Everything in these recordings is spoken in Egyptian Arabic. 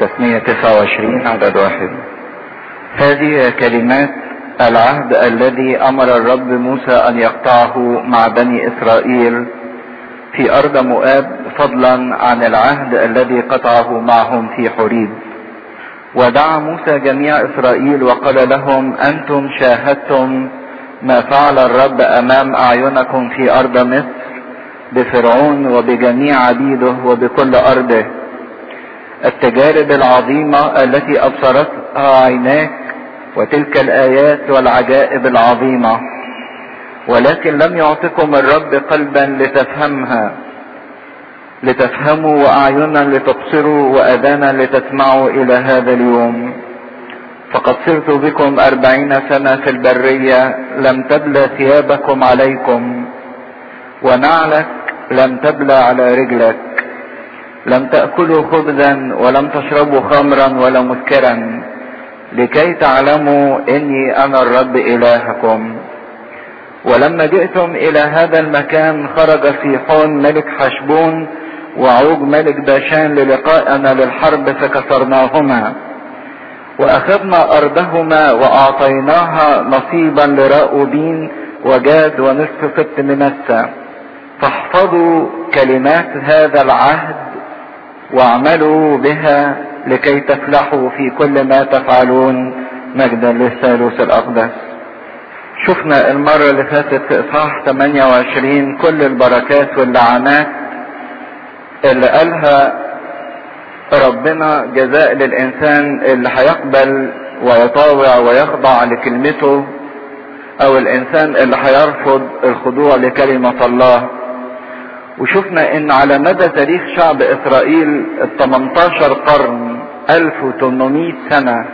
تثنية 29 عدد واحد هذه كلمات العهد الذي امر الرب موسى ان يقطعه مع بني اسرائيل في ارض مؤاب فضلا عن العهد الذي قطعه معهم في حريب ودعا موسى جميع اسرائيل وقال لهم انتم شاهدتم ما فعل الرب امام اعينكم في ارض مصر بفرعون وبجميع عبيده وبكل ارضه التجارب العظيمه التي ابصرتها عيناك وتلك الايات والعجائب العظيمه ولكن لم يعطكم الرب قلبا لتفهمها لتفهموا واعينا لتبصروا واذانا لتسمعوا الى هذا اليوم فقد صرت بكم اربعين سنة في البرية لم تبلى ثيابكم عليكم ونعلك لم تبلى على رجلك لم تأكلوا خبزا ولم تشربوا خمرا ولا مسكرا لكي تعلموا اني انا الرب الهكم ولما جئتم الى هذا المكان خرج سيحون ملك حشبون وعوج ملك باشان للقائنا للحرب فكسرناهما واخذنا ارضهما واعطيناها نصيبا لراؤوبين وجاد ونصف ست منسى فاحفظوا كلمات هذا العهد واعملوا بها لكي تفلحوا في كل ما تفعلون مجدا للثالوث الاقدس شفنا المرة اللي فاتت في اصحاح 28 كل البركات واللعنات اللي قالها ربنا جزاء للانسان اللي هيقبل ويطاوع ويخضع لكلمته او الانسان اللي هيرفض الخضوع لكلمة الله وشفنا ان على مدى تاريخ شعب اسرائيل ال 18 قرن 1800 سنة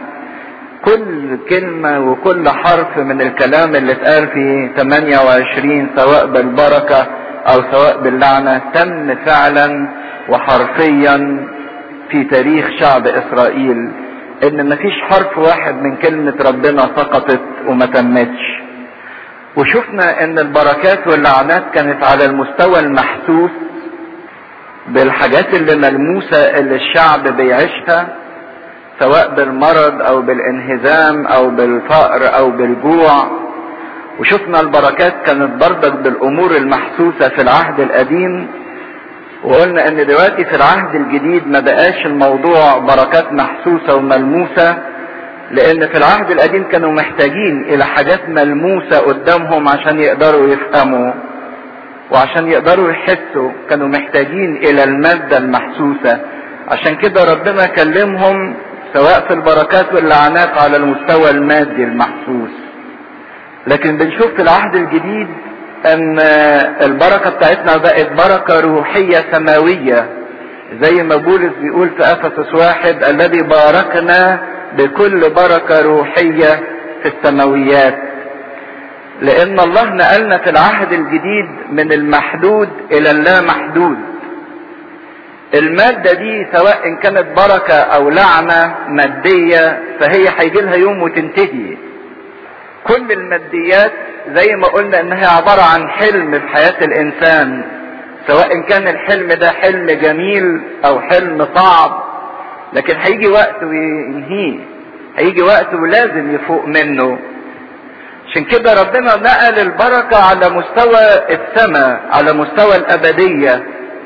كل كلمة وكل حرف من الكلام اللي اتقال في 28 سواء بالبركة او سواء باللعنة تم فعلا وحرفيا في تاريخ شعب اسرائيل ان مفيش حرف واحد من كلمة ربنا سقطت وما تمتش وشفنا ان البركات واللعنات كانت على المستوى المحسوس بالحاجات اللي ملموسة اللي الشعب بيعيشها سواء بالمرض او بالانهزام او بالفقر او بالجوع وشفنا البركات كانت برضك بالامور المحسوسة في العهد القديم وقلنا ان دلوقتي في العهد الجديد ما بقاش الموضوع بركات محسوسة وملموسة لان في العهد القديم كانوا محتاجين الى حاجات ملموسة قدامهم عشان يقدروا يفهموا وعشان يقدروا يحسوا كانوا محتاجين الى المادة المحسوسة عشان كده ربنا كلمهم سواء في البركات واللعنات على المستوى المادي المحسوس لكن بنشوف في العهد الجديد ان البركة بتاعتنا بقت بركة روحية سماوية زي ما بولس بيقول في افسس واحد الذي باركنا بكل بركة روحية في السماويات لان الله نقلنا في العهد الجديد من المحدود الى اللامحدود المادة دي سواء ان كانت بركة او لعنة مادية فهي هيجي لها يوم وتنتهي كل الماديات زي ما قلنا انها عبارة عن حلم في حياة الانسان سواء كان الحلم ده حلم جميل او حلم صعب لكن هيجي وقت وينهيه هيجي وقت ولازم يفوق منه عشان كده ربنا نقل البركة على مستوى السماء على مستوى الأبدية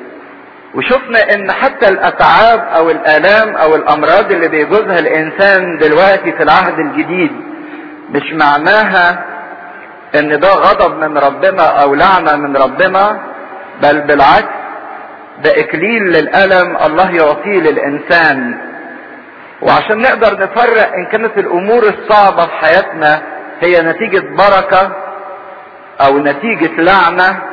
وشفنا ان حتى الأتعاب او الآلام او الأمراض اللي بيجوزها الإنسان دلوقتي في العهد الجديد مش معناها ان ده غضب من ربنا او لعنة من ربنا بل بالعكس ده اكليل للألم الله يعطيه للإنسان وعشان نقدر نفرق ان كانت الامور الصعبة في حياتنا هي نتيجة بركة او نتيجة لعنة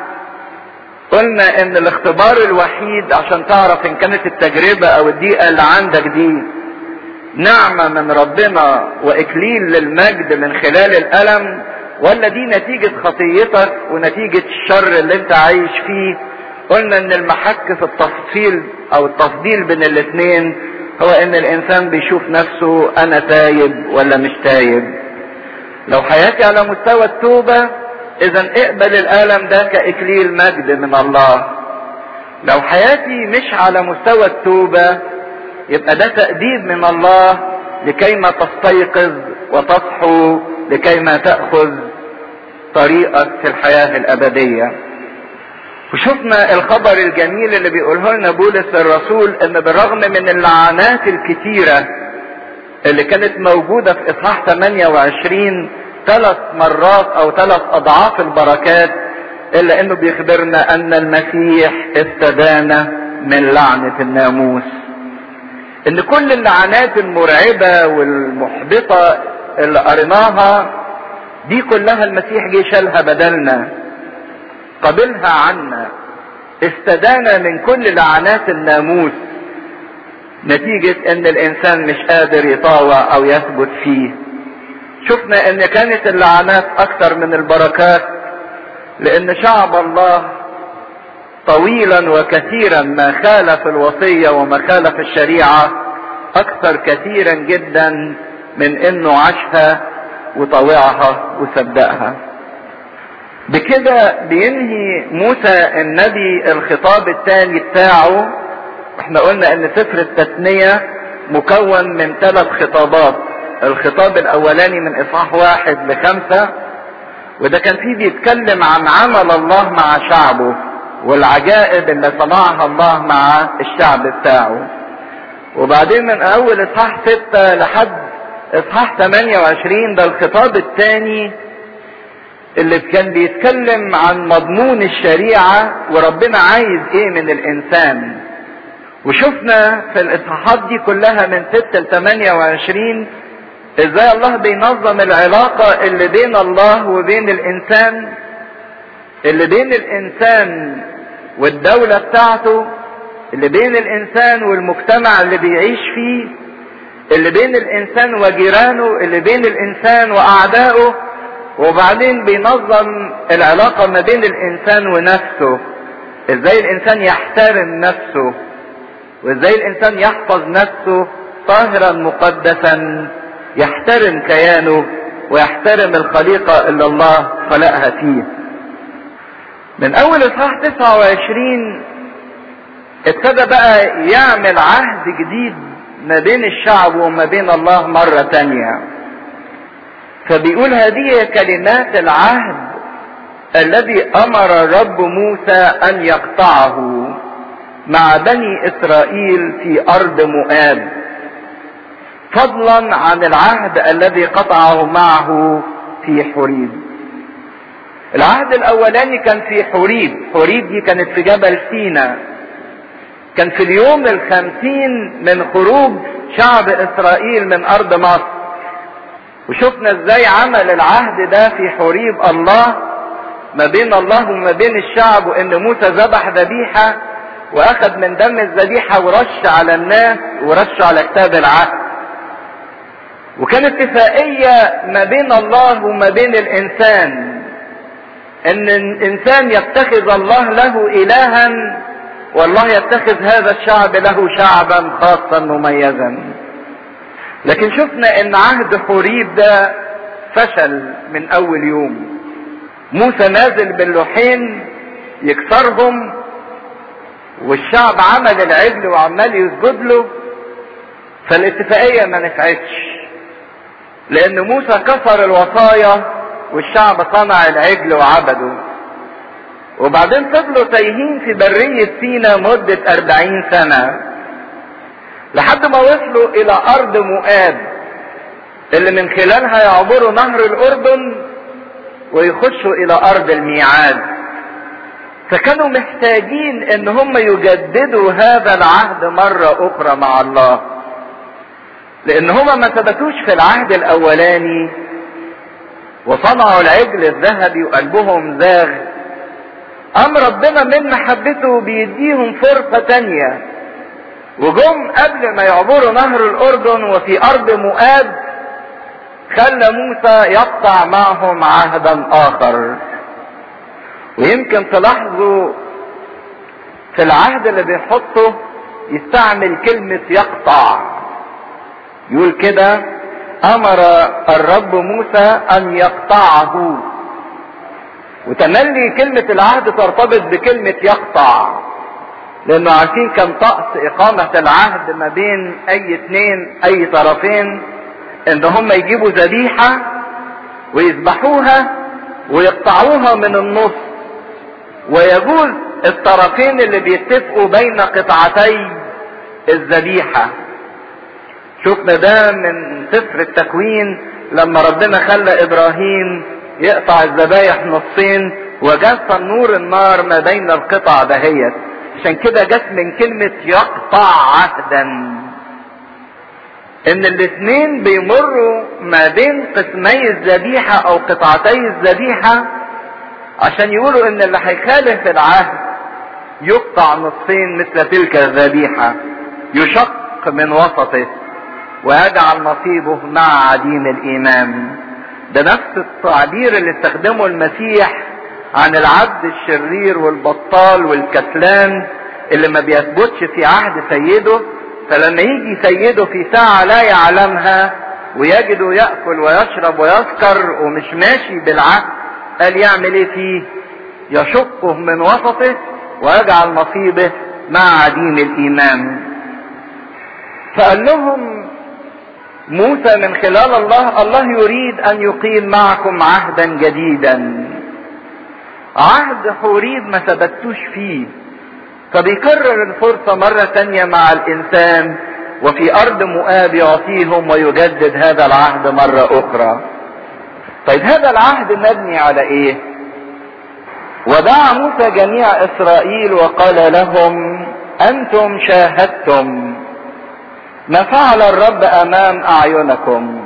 قلنا ان الاختبار الوحيد عشان تعرف ان كانت التجربة او الضيقة اللي عندك دي نعمة من ربنا واكليل للمجد من خلال الالم ولا دي نتيجة خطيتك ونتيجة الشر اللي انت عايش فيه قلنا ان المحك في التفصيل او التفضيل بين الاثنين هو ان الانسان بيشوف نفسه انا تايب ولا مش تايب لو حياتي على مستوى التوبة اذا اقبل الالم ده كاكليل مجد من الله لو حياتي مش على مستوى التوبة يبقى ده تأديب من الله لكيما تستيقظ وتصحو لكيما تأخذ طريقك في الحياة الأبدية وشفنا الخبر الجميل اللي بيقوله لنا بولس الرسول ان بالرغم من اللعنات الكتيرة اللي كانت موجودة في اصحاح 28 ثلاث مرات او ثلاث اضعاف البركات الا انه بيخبرنا ان المسيح استدان من لعنة الناموس ان كل اللعنات المرعبة والمحبطة اللي قريناها دي كلها المسيح جه شالها بدلنا قبلها عنا استدان من كل لعنات الناموس نتيجة ان الانسان مش قادر يطاوع او يثبت فيه شفنا ان كانت اللعنات اكثر من البركات لان شعب الله طويلا وكثيرا ما خالف الوصية وما خالف الشريعة اكثر كثيرا جدا من انه عاشها وطوعها وصدقها بكده بينهي موسى النبي الخطاب الثاني بتاعه احنا قلنا ان سفر التثنية مكون من ثلاث خطابات الخطاب الاولاني من اصحاح واحد لخمسة وده كان فيه بيتكلم عن عمل الله مع شعبه والعجائب اللي صنعها الله مع الشعب بتاعه وبعدين من اول اصحاح ستة لحد اصحاح 28 ده الخطاب الثاني اللي كان بيتكلم عن مضمون الشريعة وربنا عايز ايه من الانسان وشفنا في الاصحاحات دي كلها من 6 ل 28 ازاي الله بينظم العلاقة اللي بين الله وبين الانسان اللي بين الانسان والدولة بتاعته اللي بين الانسان والمجتمع اللي بيعيش فيه اللي بين الانسان وجيرانه اللي بين الانسان واعدائه وبعدين بينظم العلاقة ما بين الانسان ونفسه ازاي الانسان يحترم نفسه وازاي الانسان يحفظ نفسه طاهرا مقدسا يحترم كيانه ويحترم الخليقة اللي الله خلقها فيه من اول اصحاح 29 ابتدى بقى يعمل عهد جديد ما بين الشعب وما بين الله مرة تانية فبيقول هذه كلمات العهد الذي امر الرب موسى ان يقطعه مع بني اسرائيل في ارض مؤاب فضلا عن العهد الذي قطعه معه في حريب العهد الاولاني كان في حريب حريب دي كانت في جبل سينا كان في اليوم الخمسين من خروج شعب اسرائيل من ارض مصر وشفنا ازاي عمل العهد ده في حريب الله ما بين الله وما بين الشعب وان موسى ذبح ذبيحة واخذ من دم الذبيحة ورش على الناس ورش على كتاب العهد وكان اتفاقية ما بين الله وما بين الانسان ان الانسان يتخذ الله له الها والله يتخذ هذا الشعب له شعبا خاصا مميزا لكن شفنا ان عهد حوريب ده فشل من اول يوم موسى نازل باللوحين يكسرهم والشعب عمل العجل وعمال يسجد له فالاتفاقية ما نفعتش لان موسى كسر الوصايا والشعب صنع العجل وعبده وبعدين فضلوا تايهين في برية سينا مدة أربعين سنة لحد ما وصلوا إلى أرض مؤاب اللي من خلالها يعبروا نهر الأردن ويخشوا إلى أرض الميعاد فكانوا محتاجين إن هم يجددوا هذا العهد مرة أخرى مع الله لأن هم ما ثبتوش في العهد الأولاني وصنعوا العجل الذهبي وقلبهم زاغ قام ربنا من محبته بيديهم فرصة تانية وجم قبل ما يعبروا نهر الأردن وفي أرض مؤاب خلى موسى يقطع معهم عهدا آخر ويمكن تلاحظوا في العهد اللي بيحطه يستعمل كلمة يقطع يقول كده أمر الرب موسى أن يقطعه وتملي كلمة العهد ترتبط بكلمة يقطع لانه عارفين كان طقس اقامة العهد ما بين اي اتنين اي طرفين ان هم يجيبوا ذبيحة ويذبحوها ويقطعوها من النص ويجوز الطرفين اللي بيتفقوا بين قطعتي الذبيحة شفنا ده من سفر التكوين لما ربنا خلى ابراهيم يقطع الذبايح نصين وجس نور النار ما بين القطع دهيت عشان كده جت من كلمة يقطع عهدا ان الاثنين بيمروا ما بين قسمي الذبيحة او قطعتي الذبيحة عشان يقولوا ان اللي هيخالف العهد يقطع نصين مثل تلك الذبيحة يشق من وسطه ويجعل نصيبه مع عديم الايمان ده نفس التعبير اللي استخدمه المسيح عن العبد الشرير والبطال والكسلان اللي ما بيثبتش في عهد سيده فلما يجي سيده في ساعة لا يعلمها ويجده يأكل ويشرب ويسكر ومش ماشي بالعهد قال يعمل ايه فيه يشقه من وسطه ويجعل نصيبه مع عديم الايمان فقال لهم موسى من خلال الله الله يريد ان يقيم معكم عهدا جديدا عهد حوريد ما ثبتوش فيه فبيكرر الفرصة مرة تانية مع الإنسان وفي أرض مؤاب يعطيهم ويجدد هذا العهد مرة أخرى طيب هذا العهد مبني على إيه؟ ودعا موسى جميع إسرائيل وقال لهم أنتم شاهدتم ما فعل الرب أمام أعينكم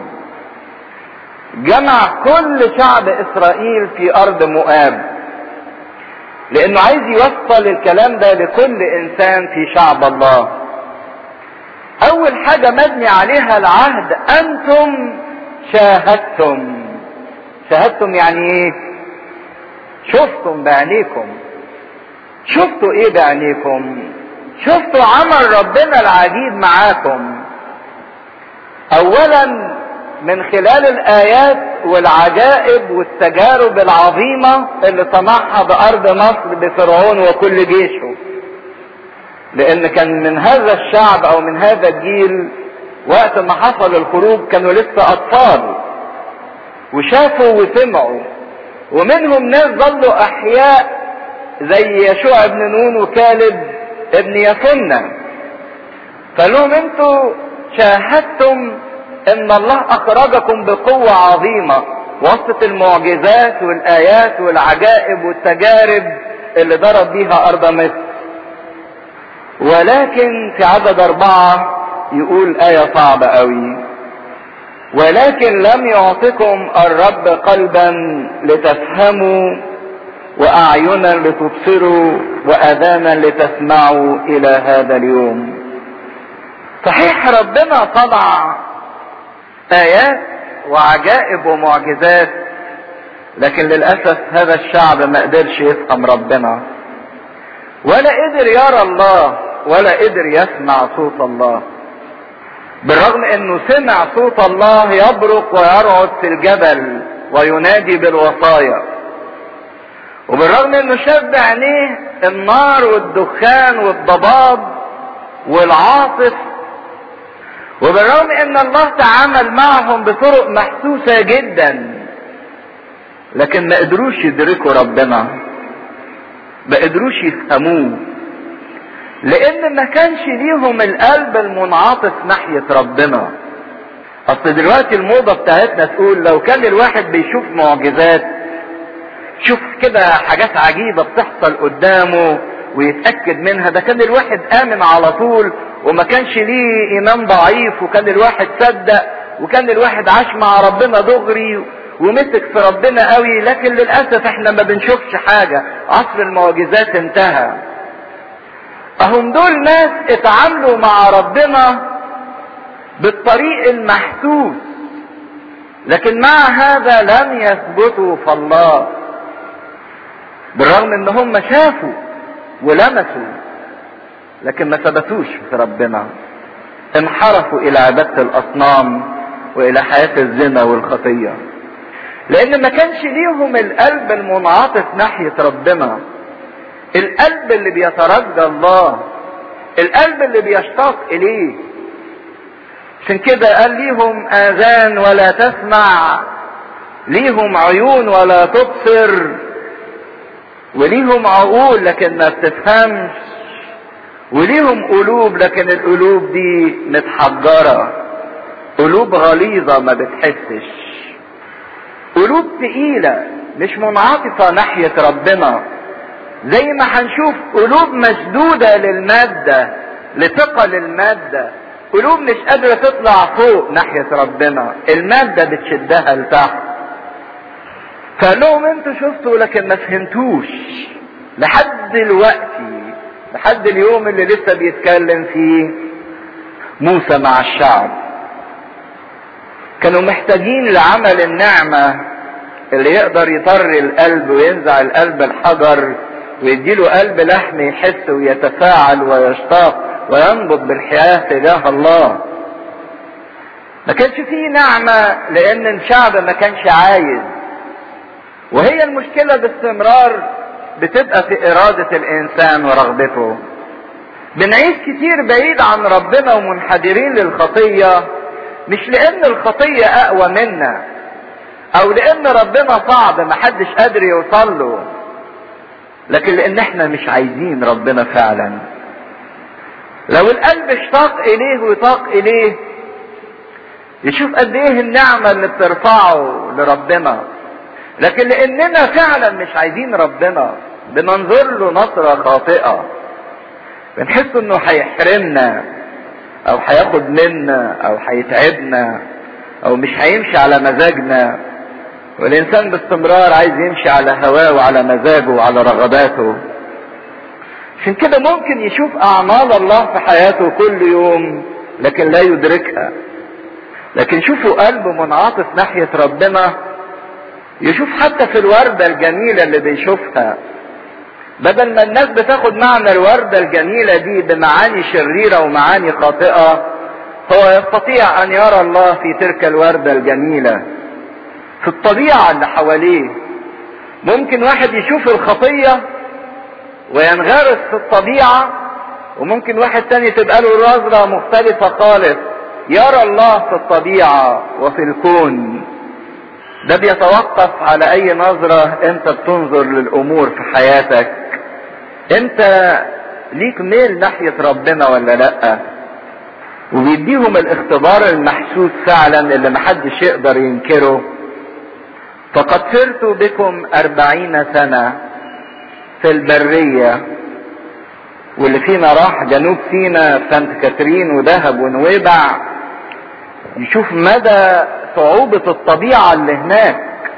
جمع كل شعب إسرائيل في أرض مؤاب لانه عايز يوصل الكلام ده لكل انسان في شعب الله اول حاجة مبني عليها العهد انتم شاهدتم شاهدتم يعني ايه شفتم بعينيكم شفتوا ايه بعينيكم شفتوا عمل ربنا العجيب معاكم اولا من خلال الايات والعجائب والتجارب العظيمة اللي صنعها بارض مصر بفرعون وكل جيشه لان كان من هذا الشعب او من هذا الجيل وقت ما حصل الخروج كانوا لسه اطفال وشافوا وسمعوا ومنهم ناس ظلوا احياء زي يشوع ابن نون وكالب ابن يفنة قال لهم انتوا شاهدتم ان الله اخرجكم بقوة عظيمة وسط المعجزات والايات والعجائب والتجارب اللي ضرب بيها ارض مصر ولكن في عدد اربعة يقول آية صعبة قوي ولكن لم يعطكم الرب قلبا لتفهموا واعينا لتبصروا واذانا لتسمعوا الى هذا اليوم صحيح ربنا طبع ايات وعجائب ومعجزات لكن للاسف هذا الشعب ما قدرش يفهم ربنا ولا قدر يرى الله ولا قدر يسمع صوت الله بالرغم انه سمع صوت الله يبرق ويرعد في الجبل وينادي بالوصايا وبالرغم انه شاف بعينيه النار والدخان والضباب والعاصف وبالرغم ان الله تعامل معهم بطرق محسوسة جدا لكن ما قدروش يدركوا ربنا ما قدروش يفهموه لان ما كانش ليهم القلب المنعطف ناحية ربنا اصل دلوقتي الموضة بتاعتنا تقول لو كان الواحد بيشوف معجزات شوف كده حاجات عجيبة بتحصل قدامه ويتأكد منها ده كان الواحد آمن على طول وما كانش ليه إيمان ضعيف وكان الواحد صدق وكان الواحد عاش مع ربنا دغري ومسك في ربنا قوي لكن للأسف احنا ما بنشوفش حاجة عصر المعجزات انتهى اهم دول ناس اتعاملوا مع ربنا بالطريق المحسوس لكن مع هذا لم يثبتوا في الله بالرغم ان هم شافوا ولمسوا لكن ما ثبتوش في ربنا انحرفوا الى عبادة الاصنام والى حياة الزنا والخطية لان ما كانش ليهم القلب المنعطف ناحية ربنا القلب اللي بيترجى الله القلب اللي بيشتاق اليه عشان كده قال ليهم اذان ولا تسمع ليهم عيون ولا تبصر وليهم عقول لكن ما بتفهمش وليهم قلوب لكن القلوب دي متحجرة قلوب غليظة ما بتحسش قلوب تقيلة مش منعطفة ناحية ربنا زي ما هنشوف قلوب مشدودة للمادة لثقل المادة قلوب مش قادرة تطلع فوق ناحية ربنا المادة بتشدها لتحت فقال لهم انتوا شفتوا لكن ما فهمتوش لحد دلوقتي لحد اليوم اللي لسه بيتكلم فيه موسى مع الشعب كانوا محتاجين لعمل النعمة اللي يقدر يطر القلب وينزع القلب الحجر ويديله قلب لحم يحس ويتفاعل ويشتاق وينبض بالحياة تجاه الله ما كانش فيه نعمة لان الشعب ما كانش عايز وهي المشكلة باستمرار بتبقى في ارادة الانسان ورغبته بنعيش كتير بعيد عن ربنا ومنحدرين للخطية مش لان الخطية اقوى منا او لان ربنا صعب محدش قادر يوصل له لكن لان احنا مش عايزين ربنا فعلا لو القلب اشتاق اليه ويطاق اليه يشوف قد ايه النعمة اللي بترفعه لربنا لكن لاننا فعلا مش عايزين ربنا بننظر له نظرة خاطئة بنحس انه هيحرمنا او هياخد منا او هيتعبنا او مش هيمشي على مزاجنا والانسان باستمرار عايز يمشي على هواه وعلى مزاجه وعلى رغباته عشان كده ممكن يشوف اعمال الله في حياته كل يوم لكن لا يدركها لكن شوفوا قلبه منعطف ناحية ربنا يشوف حتى في الوردة الجميلة اللي بيشوفها بدل ما الناس بتاخد معنى الوردة الجميلة دي بمعاني شريرة ومعاني خاطئة هو يستطيع ان يرى الله في تلك الوردة الجميلة في الطبيعة اللي حواليه ممكن واحد يشوف الخطية وينغرس في الطبيعة وممكن واحد تاني تبقى له نظرة مختلفة خالص يرى الله في الطبيعة وفي الكون ده بيتوقف على اي نظرة انت بتنظر للامور في حياتك انت ليك ميل ناحية ربنا ولا لأ وبيديهم الاختبار المحسوس فعلا اللي محدش يقدر ينكره فقد سرت بكم أربعين سنة في البرية واللي فينا راح جنوب سينا سانت كاترين ودهب ونويبع يشوف مدى صعوبة الطبيعة اللي هناك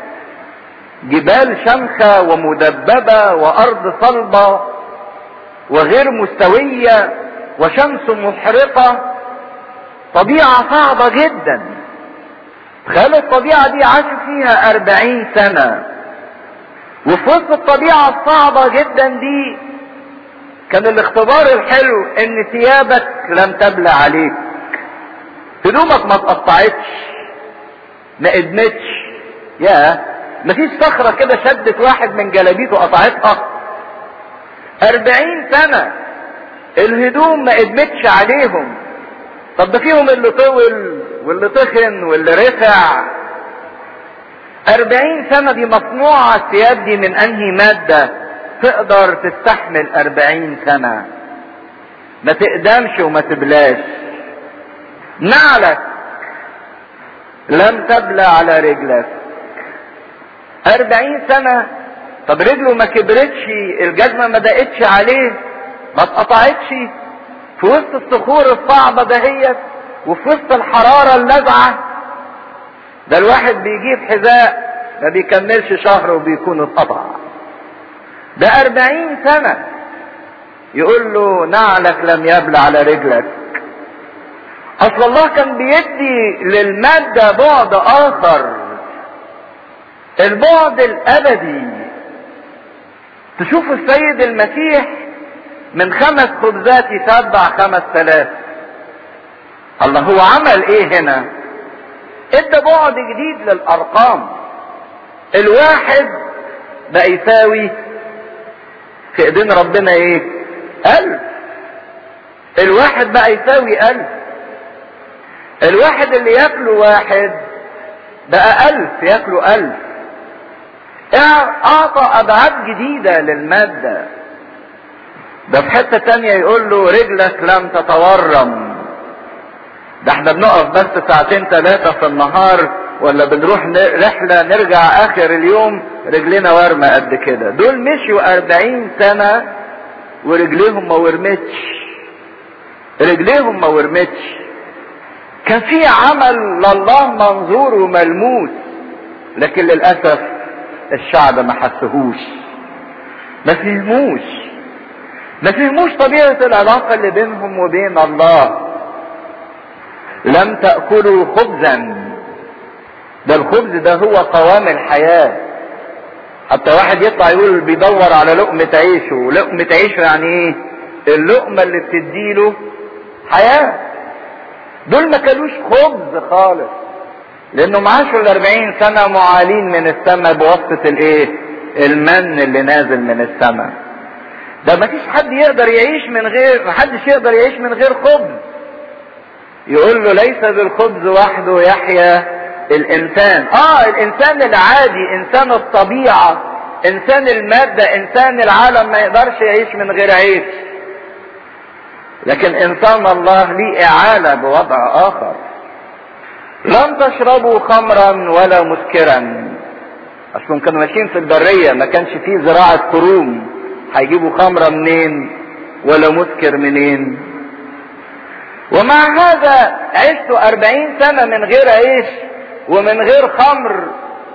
جبال شمخة ومدببة وأرض صلبة وغير مستوية وشمس محرقة طبيعة صعبة جدا تخيل الطبيعة دي عاشوا فيها أربعين سنة وفي وسط الطبيعة الصعبة جدا دي كان الاختبار الحلو ان ثيابك لم تبلى عليك هدومك ما اتقطعتش ما ادمتش يا مفيش صخرة كده شدت واحد من جلابيته قطعتها أربعين سنة الهدوم ما ادمتش عليهم طب ده فيهم اللي طول واللي تخن واللي رفع أربعين سنة دي مصنوعة الثياب دي من أنهي مادة تقدر تستحمل أربعين سنة ما تقدمش وما تبلاش نعلك لم تبلى على رجلك أربعين سنة طب رجله ما كبرتش الجزمة ما دقتش عليه ما اتقطعتش في وسط الصخور الصعبة دهيت وفي وسط الحرارة اللذعة ده الواحد بيجيب حذاء ما بيكملش شهر وبيكون اتقطع ده أربعين سنة يقول له نعلك لم يبلى على رجلك أصل الله كان بيدي للمادة بعد آخر البعد الأبدي تشوف السيد المسيح من خمس خبزات يتبع خمس ثلاث الله هو عمل ايه هنا ادى بعد جديد للارقام الواحد بقى يساوي في ايدين ربنا ايه الف الواحد بقى يساوي الف الواحد اللي ياكله واحد بقى الف ياكله الف اعطى ابعاد جديدة للمادة ده في حتة تانية يقول له رجلك لم تتورم ده احنا بنقف بس ساعتين ثلاثة في النهار ولا بنروح رحلة نرجع اخر اليوم رجلنا ورمة قد كده دول مشوا اربعين سنة ورجليهم ما ورمتش رجليهم ما ورمتش كان في عمل لله منظور وملموس لكن للأسف الشعب ما حسهوش ما فهموش ما فهموش طبيعة العلاقة اللي بينهم وبين الله لم تأكلوا خبزا ده الخبز ده هو قوام الحياة حتى واحد يطلع يقول بيدور على لقمة عيشه لقمة عيشه يعني ايه اللقمة اللي بتديله حياة دول ما كانوش خبز خالص لانهم عاشوا الاربعين سنة معالين من السماء بواسطة الايه المن اللي نازل من السماء ده ما فيش حد يقدر يعيش من غير ما حدش يقدر يعيش من غير خبز يقول له ليس بالخبز وحده يحيا الانسان اه الانسان العادي انسان الطبيعة انسان المادة انسان العالم ما يقدرش يعيش من غير عيش لكن انسان الله ليه اعالة بوضع اخر لم تشربوا خمرا ولا مسكرا اصلهم كانوا ماشيين في البرية ما كانش فيه زراعة كروم هيجيبوا خمرة منين ولا مسكر منين ومع هذا عشتوا أربعين سنة من غير عيش ومن غير خمر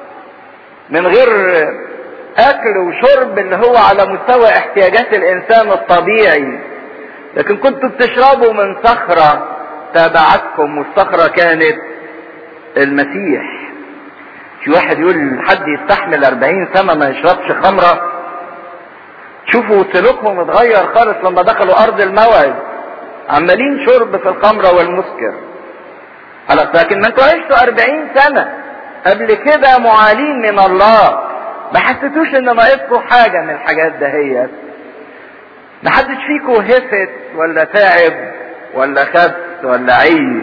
من غير أكل وشرب اللي هو على مستوى احتياجات الإنسان الطبيعي لكن كنتوا بتشربوا من صخرة تابعتكم والصخرة كانت المسيح في واحد يقول حد يستحمل أربعين سنة ما يشربش خمرة شوفوا سلوكهم اتغير خالص لما دخلوا أرض الموعد عمالين شرب في الخمرة والمسكر خلاص لكن ما انتوا عشتوا أربعين سنة قبل كده معالين من الله ما حسيتوش ان ناقصكم حاجة من الحاجات دهيت ما حدش فيكم هفت ولا تعب ولا خس ولا عيب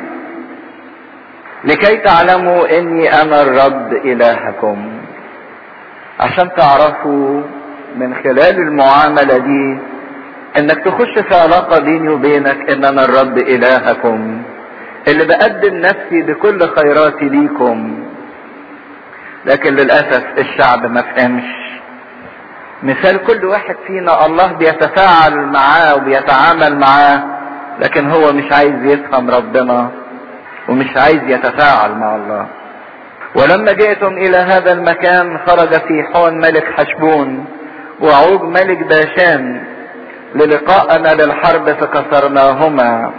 لكي تعلموا اني انا الرب الهكم عشان تعرفوا من خلال المعاملة دي انك تخش في علاقة بيني وبينك ان انا الرب الهكم اللي بقدم نفسي بكل خيراتي ليكم لكن للأسف الشعب ما فهمش مثال كل واحد فينا الله بيتفاعل معاه وبيتعامل معاه لكن هو مش عايز يفهم ربنا ومش عايز يتفاعل مع الله ولما جئتم الى هذا المكان خرج في حون ملك حشبون وعوج ملك باشان للقاءنا للحرب فكسرناهما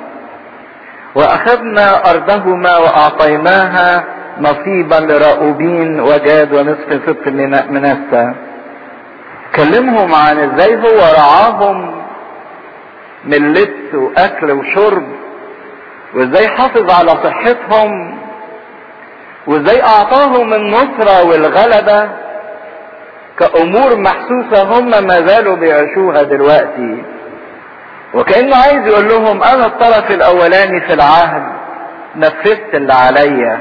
واخذنا ارضهما واعطيناها نصيبا لراؤوبين وجاد ونصف سبط منسى كلمهم عن ازاي هو رعاهم من لبس واكل وشرب وازاي حافظ على صحتهم وازاي اعطاهم النصرة والغلبة كامور محسوسة هم ما زالوا بيعيشوها دلوقتي وكأنه عايز يقول لهم انا الطرف الاولاني في العهد نفذت اللي عليا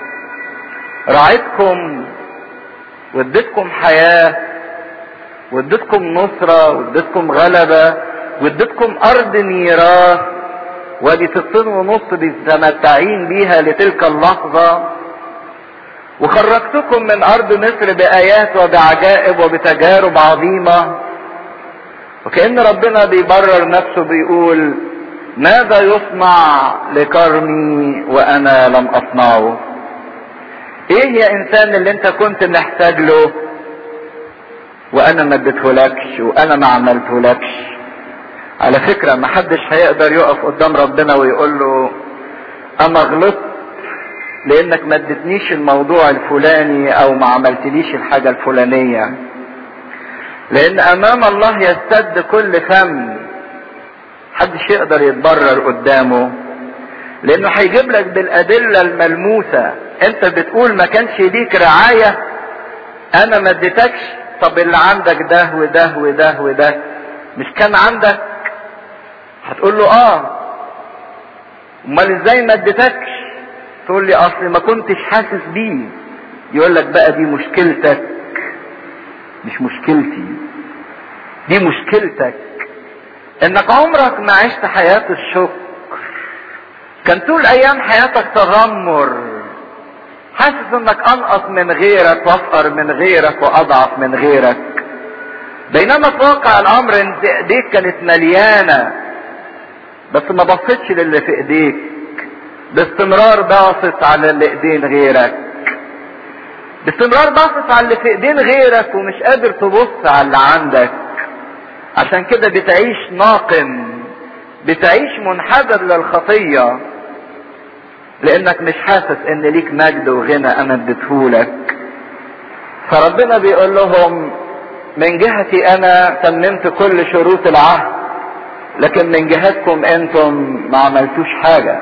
رعيتكم واديتكم حياة واديتكم نصرة واديتكم غلبة واديتكم ارض ميراث وادي ستين ونص متمتعين بيها لتلك اللحظة وخرجتكم من ارض مصر بايات وبعجائب وبتجارب عظيمة وكأن ربنا بيبرر نفسه بيقول ماذا يصنع لكرمي وانا لم اصنعه ايه يا انسان اللي انت كنت محتاج له وانا ما اديتهولكش وانا ما عملتهولكش على فكرة ما حدش هيقدر يقف قدام ربنا ويقول له انا غلطت لانك ما ادتنيش الموضوع الفلاني او ما عملتليش الحاجة الفلانية لان امام الله يستد كل فم محدش يقدر يتبرر قدامه لانه هيجيب لك بالادلة الملموسة انت بتقول ما كانش ليك رعاية انا ما اديتكش طب اللي عندك ده وده وده وده مش كان عندك هتقول له اه امال ازاي ما اديتكش تقول لي اصل ما كنتش حاسس بيه يقول لك بقى دي مشكلتك مش مشكلتي دي مشكلتك انك عمرك ما عشت حياة الشكر كان طول ايام حياتك تذمر حاسس انك انقص من غيرك وافقر من غيرك واضعف من غيرك بينما في واقع الامر ان ايديك كانت مليانة بس ما بصيتش للي في ايديك باستمرار باصص على اللي ايدين غيرك باستمرار باصص على اللي في ايدين غيرك ومش قادر تبص على اللي عندك عشان كده بتعيش ناقم بتعيش منحدر للخطية لانك مش حاسس ان ليك مجد وغنى انا اديتهولك فربنا بيقول لهم من جهتي انا تممت كل شروط العهد لكن من جهتكم انتم ما عملتوش حاجة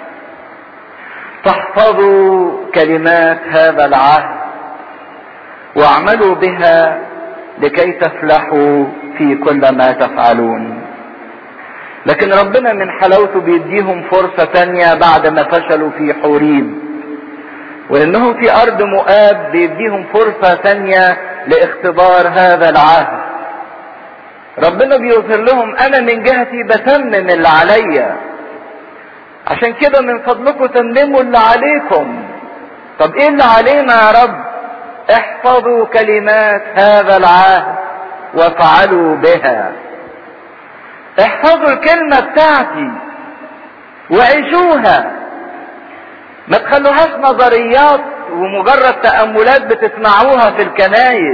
تحفظوا كلمات هذا العهد واعملوا بها لكي تفلحوا في كل ما تفعلون لكن ربنا من حلاوته بيديهم فرصة تانية بعد ما فشلوا في حوريب وانهم في ارض مؤاب بيديهم فرصة تانية لاختبار هذا العهد ربنا بيظهر لهم انا من جهتي بتمم اللي عليا عشان كده من فضلكم تمموا اللي عليكم طب ايه اللي علينا يا رب احفظوا كلمات هذا العهد وافعلوا بها احفظوا الكلمة بتاعتي وعيشوها ما تخلوهاش نظريات ومجرد تأملات بتسمعوها في الكنايس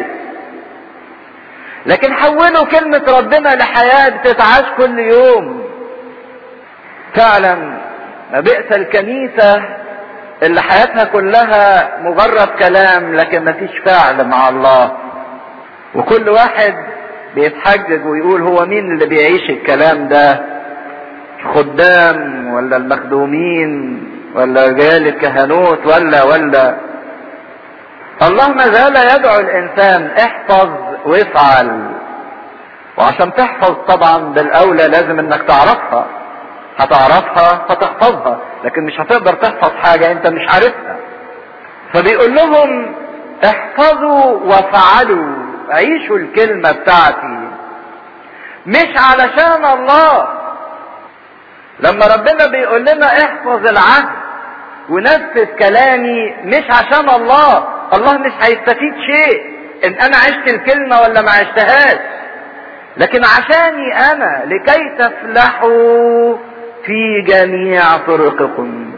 لكن حولوا كلمة ربنا لحياة بتتعاش كل يوم فعلا ما بئس الكنيسة اللي حياتها كلها مجرد كلام لكن ما فيش فعل مع الله وكل واحد بيتحجج ويقول هو مين اللي بيعيش الكلام ده خدام ولا المخدومين ولا رجال الكهنوت ولا ولا الله ما زال يدعو الانسان احفظ وافعل وعشان تحفظ طبعا بالاولى لازم انك تعرفها هتعرفها فتحفظها لكن مش هتقدر تحفظ حاجة انت مش عارفها فبيقول لهم احفظوا وفعلوا عيشوا الكلمة بتاعتي مش علشان الله لما ربنا بيقول لنا احفظ العهد ونفذ كلامي مش عشان الله الله مش هيستفيد شيء ان انا عشت الكلمة ولا ما عشتهاش لكن عشاني انا لكي تفلحوا في جميع طرقكم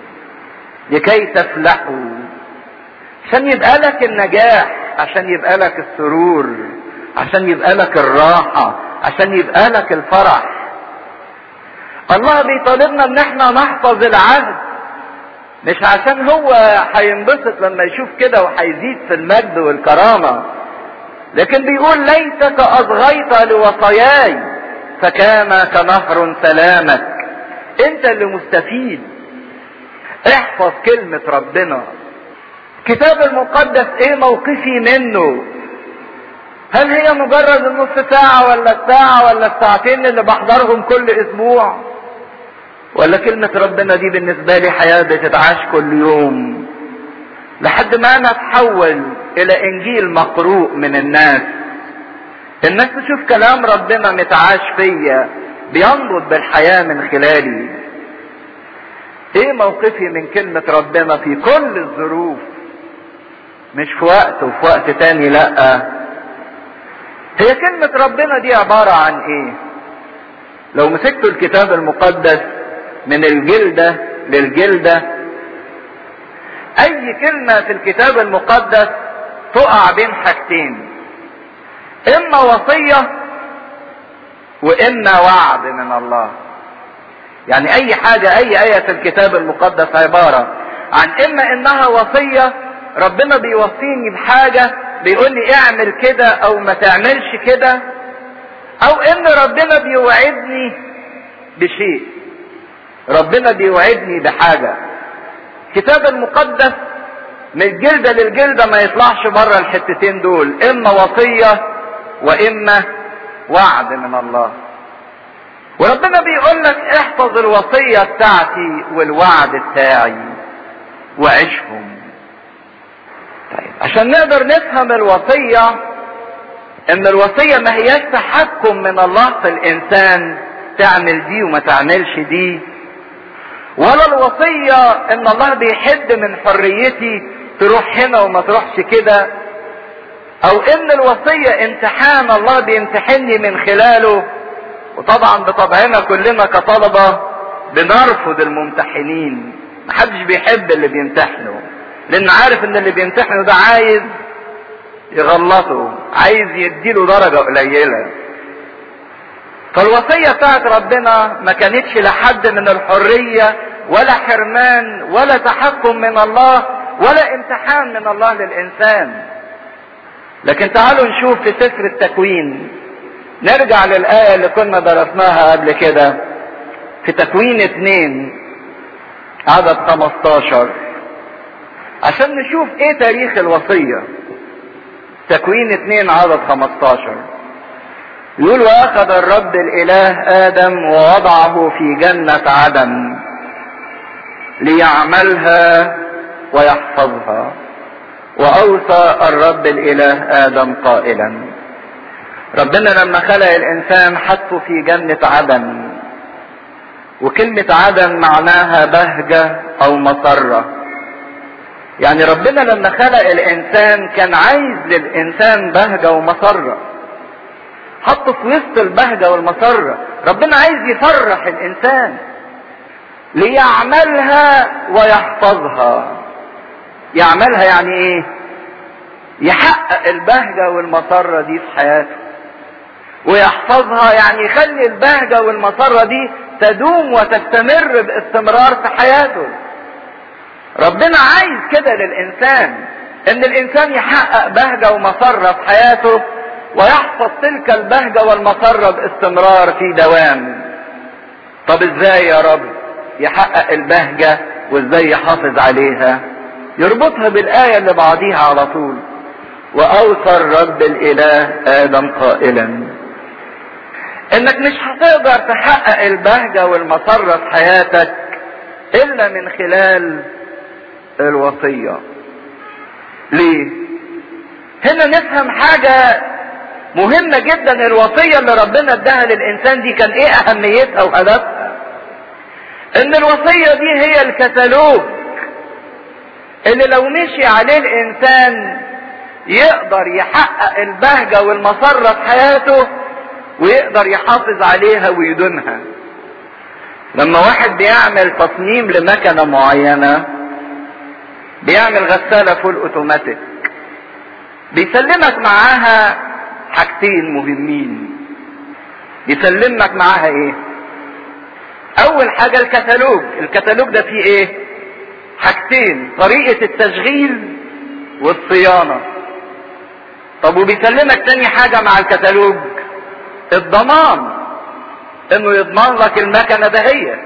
لكي تفلحوا عشان يبقى لك النجاح عشان يبقى لك السرور عشان يبقى لك الراحة عشان يبقى لك الفرح الله بيطالبنا ان احنا نحفظ العهد مش عشان هو هينبسط لما يشوف كده وهيزيد في المجد والكرامة لكن بيقول ليتك اصغيت لوصاياي فكان كنهر سلامك انت اللي مستفيد احفظ كلمة ربنا الكتاب المقدس ايه موقفي منه هل هي مجرد النص ساعة ولا الساعة ولا الساعتين اللي بحضرهم كل اسبوع ولا كلمة ربنا دي بالنسبة لي حياة بتتعاش كل يوم لحد ما انا اتحول الى انجيل مقروء من الناس الناس تشوف كلام ربنا متعاش فيا بينبض بالحياة من خلالي ايه موقفي من كلمة ربنا في كل الظروف مش في وقت وفي وقت تاني لا هي كلمة ربنا دي عبارة عن ايه لو مسكتوا الكتاب المقدس من الجلدة للجلدة اي كلمة في الكتاب المقدس تقع بين حاجتين اما وصية واما وعد من الله يعني اي حاجة اي اية في الكتاب المقدس عبارة عن اما انها وصية ربنا بيوصيني بحاجة بيقول لي اعمل كده او ما تعملش كده او ان ربنا بيوعدني بشيء ربنا بيوعدني بحاجة الكتاب المقدس من الجلدة للجلدة ما يطلعش بره الحتتين دول اما وصية واما وعد من الله وربنا بيقول لك احفظ الوصية بتاعتي والوعد بتاعي وعيشهم طيب عشان نقدر نفهم الوصية ان الوصية ما هياش تحكم من الله في الانسان تعمل دي وما تعملش دي ولا الوصية ان الله بيحد من حريتي تروح هنا وما تروحش كده او ان الوصية امتحان الله بيمتحني من خلاله وطبعا بطبعنا كلنا كطلبة بنرفض الممتحنين محدش بيحب اللي بيمتحنه لان عارف ان اللي بيمتحنه ده عايز يغلطه عايز يديله درجة قليلة فالوصية بتاعت ربنا ما كانتش لحد من الحرية ولا حرمان ولا تحكم من الله ولا امتحان من الله للإنسان لكن تعالوا نشوف في سفر التكوين نرجع للآية اللي كنا درسناها قبل كده في تكوين اتنين عدد 15 عشان نشوف ايه تاريخ الوصية تكوين اتنين عدد 15 يقول واخذ الرب الاله ادم ووضعه في جنة عدن ليعملها ويحفظها واوصى الرب الاله ادم قائلا ربنا لما خلق الانسان حطه في جنة عدن وكلمة عدن معناها بهجة او مسرة يعني ربنا لما خلق الانسان كان عايز للانسان بهجة ومسرة حطه في وسط البهجة والمسرة ربنا عايز يفرح الانسان ليعملها ويحفظها يعملها يعني ايه يحقق البهجة والمسرة دي في حياته ويحفظها يعني يخلي البهجة والمسرة دي تدوم وتستمر باستمرار في حياته ربنا عايز كده للإنسان إن الإنسان يحقق بهجة ومسرة في حياته ويحفظ تلك البهجة والمسرة باستمرار في دوام طب ازاي يا رب يحقق البهجة وازاي يحافظ عليها يربطها بالآية اللي بعديها على طول وأوصى الرب الإله آدم قائلا إنك مش هتقدر تحقق البهجة والمسرة في حياتك إلا من خلال الوصية ليه؟ هنا نفهم حاجة مهمة جدا الوصية اللي ربنا اداها للإنسان دي كان إيه أهميتها وهدفها؟ إن الوصية دي هي الكتالوج اللي لو مشي عليه الإنسان يقدر يحقق البهجة والمسرة في حياته ويقدر يحافظ عليها ويدونها لما واحد بيعمل تصميم لمكنة معينة بيعمل غسالة فول اوتوماتيك بيسلمك معاها حاجتين مهمين يسلمك معاها ايه اول حاجة الكتالوج الكتالوج ده فيه ايه حاجتين طريقة التشغيل والصيانة طب وبيسلمك تاني حاجة مع الكتالوج الضمان انه يضمن لك المكنة دهية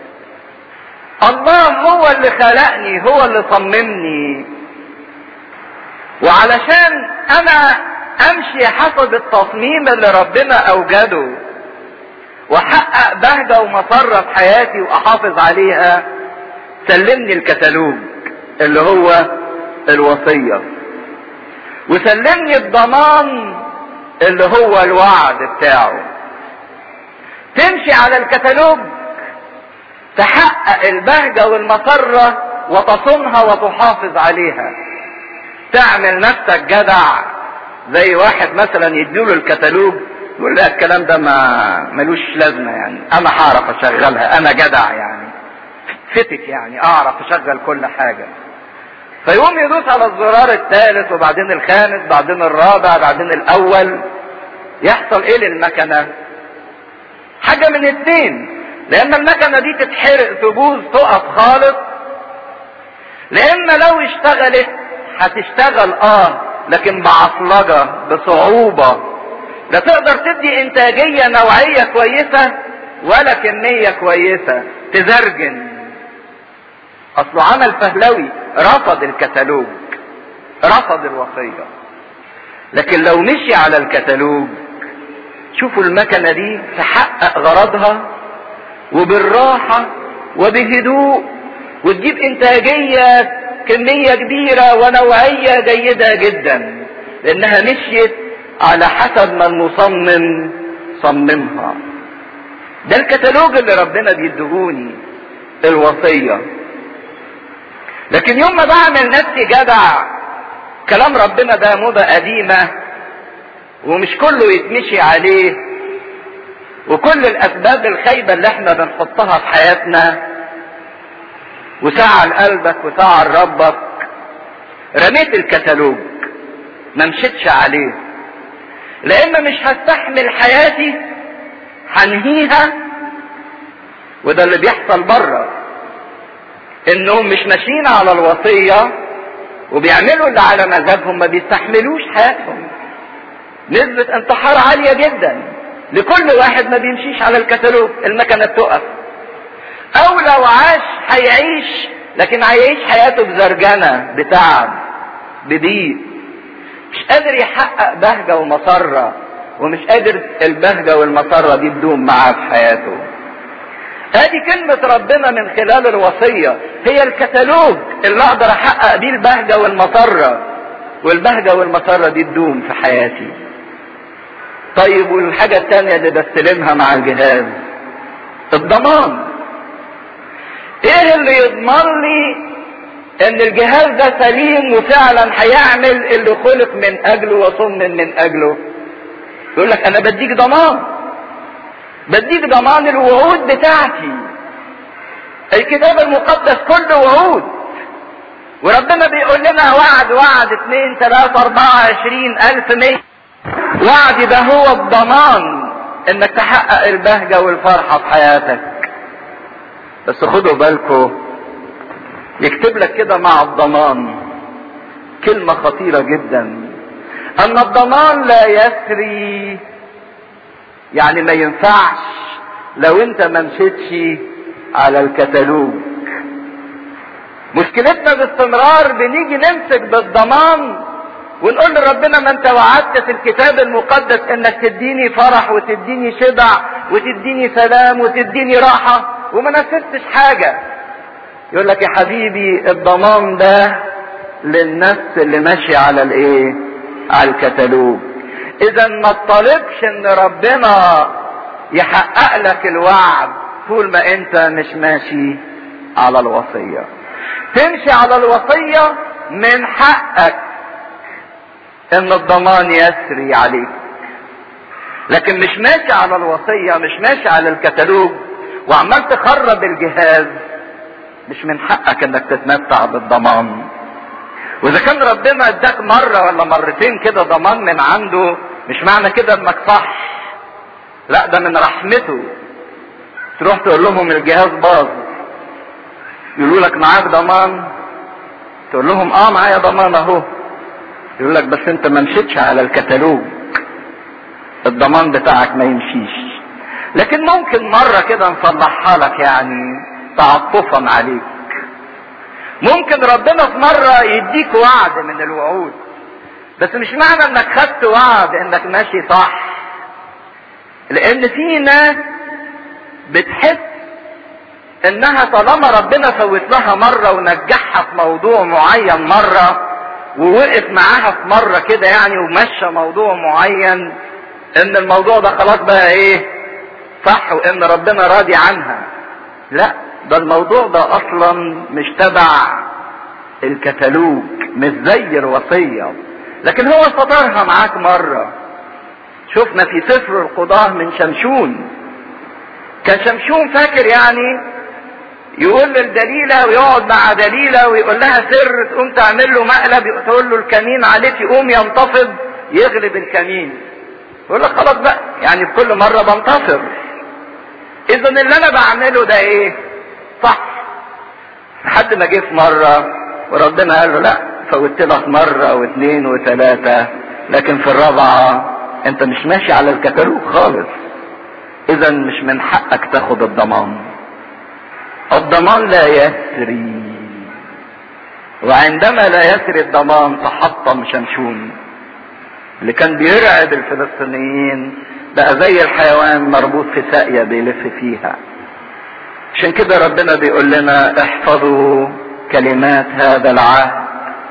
الله هو اللي خلقني هو اللي صممني وعلشان انا امشي حسب التصميم اللي ربنا اوجده واحقق بهجة ومسرة في حياتي واحافظ عليها سلمني الكتالوج اللي هو الوصية وسلمني الضمان اللي هو الوعد بتاعه تمشي على الكتالوج تحقق البهجة والمسرة وتصونها وتحافظ عليها تعمل نفسك جدع زي واحد مثلا يديله الكتالوج يقول لا الكلام ده ما ملوش لازمة يعني انا هعرف اشغلها انا جدع يعني فتك يعني اعرف اشغل كل حاجة فيقوم يدوس على الزرار الثالث وبعدين الخامس بعدين الرابع بعدين الاول يحصل ايه للمكنة حاجة من اتنين لان المكنة دي تتحرق تبوظ تقف خالص لان لو اشتغلت هتشتغل اه لكن بعصلجة بصعوبة لا تقدر تدي انتاجية نوعية كويسة ولا كمية كويسة تزرجن اصله عمل فهلوي رفض الكتالوج رفض الوصية لكن لو مشي على الكتالوج شوفوا المكنة دي تحقق غرضها وبالراحة وبهدوء وتجيب انتاجية كمية كبيرة ونوعية جيدة جدا لانها مشيت على حسب ما المصمم صممها ده الكتالوج اللي ربنا بيدهوني الوصية لكن يوم ما بعمل نفسي جدع كلام ربنا ده موضة قديمة ومش كله يتمشي عليه وكل الاسباب الخايبة اللي احنا بنحطها في حياتنا وسعى لقلبك وسعى لربك رميت الكتالوج ما مشيتش عليه لان مش هستحمل حياتي هنهيها وده اللي بيحصل بره انهم مش ماشيين على الوصية وبيعملوا اللي على مزاجهم ما بيستحملوش حياتهم نسبة انتحار عالية جدا لكل واحد ما بيمشيش على الكتالوج المكنة بتقف او لو عاش هيعيش لكن هيعيش حياته بزرجنة بتعب بضيق مش قادر يحقق بهجة ومسرة ومش قادر البهجة والمسرة دي تدوم معاه في حياته ادي كلمة ربنا من خلال الوصية هي الكتالوج اللي اقدر احقق بيه البهجة والمسرة والبهجة والمسرة دي تدوم في حياتي طيب والحاجة التانية اللي بستلمها مع الجهاز الضمان ايه اللي يضمن لي ان الجهاز ده سليم وفعلا هيعمل اللي خلق من اجله وصمم من اجله يقول لك انا بديك ضمان بديك ضمان الوعود بتاعتي الكتاب المقدس كله وعود وربنا بيقول لنا وعد وعد اتنين تلاتة اربعة عشرين الف مية وعد ده هو الضمان انك تحقق البهجة والفرحة في حياتك بس خدوا بالكم يكتب لك كده مع الضمان كلمة خطيرة جدا ان الضمان لا يسري يعني ما ينفعش لو انت ما مشيتش على الكتالوج مشكلتنا باستمرار بنيجي نمسك بالضمان ونقول لربنا ما انت وعدت في الكتاب المقدس انك تديني فرح وتديني شبع وتديني سلام وتديني راحة وما نفذتش حاجة يقول لك يا حبيبي الضمان ده للنفس اللي ماشي على الايه على الكتالوج اذا ما تطالبش ان ربنا يحقق لك الوعد طول ما انت مش ماشي على الوصية تمشي على الوصية من حقك ان الضمان يسري عليك لكن مش ماشي على الوصية مش ماشي على الكتالوج وعمال تخرب الجهاز مش من حقك انك تتمتع بالضمان واذا كان ربنا اداك مرة ولا مرتين كده ضمان من عنده مش معنى كده انك صح لا ده من رحمته تروح تقول لهم الجهاز باظ يقولوا لك معاك ضمان تقول لهم اه معايا ضمان اهو يقول لك بس انت ما مشيتش على الكتالوج الضمان بتاعك ما يمشيش لكن ممكن مرة كده نصلحها لك يعني تعطفا عليك ممكن ربنا في مرة يديك وعد من الوعود بس مش معنى انك خدت وعد انك ماشي صح لان في ناس بتحس انها طالما ربنا فوت لها مرة ونجحها في موضوع معين مرة ووقف معاها في مرة كده يعني ومشى موضوع معين ان الموضوع ده خلاص بقى ايه صح وان ربنا راضي عنها لا ده الموضوع ده اصلا مش تبع الكتالوج مش زي الوصية لكن هو استطرها معاك مرة شفنا في سفر القضاة من شمشون كان شمشون فاكر يعني يقول للدليلة ويقعد مع دليلة ويقول لها سر تقوم تعمل له مقلب تقول له الكمين عليك يقوم ينتفض يغلب الكمين يقول لك خلاص بقى يعني بكل مرة بنتصر اذا اللي انا بعمله ده ايه صح لحد ما جه في مرة وربنا قال له لا فوتت لك مرة واثنين وثلاثة لكن في الرابعة انت مش ماشي على الكتالوج خالص اذا مش من حقك تاخد الضمان الضمان لا يسري وعندما لا يسري الضمان تحطم شمشون اللي كان بيرعب الفلسطينيين بقى زي الحيوان مربوط في ساقية بيلف فيها عشان كده ربنا بيقول لنا احفظوا كلمات هذا العهد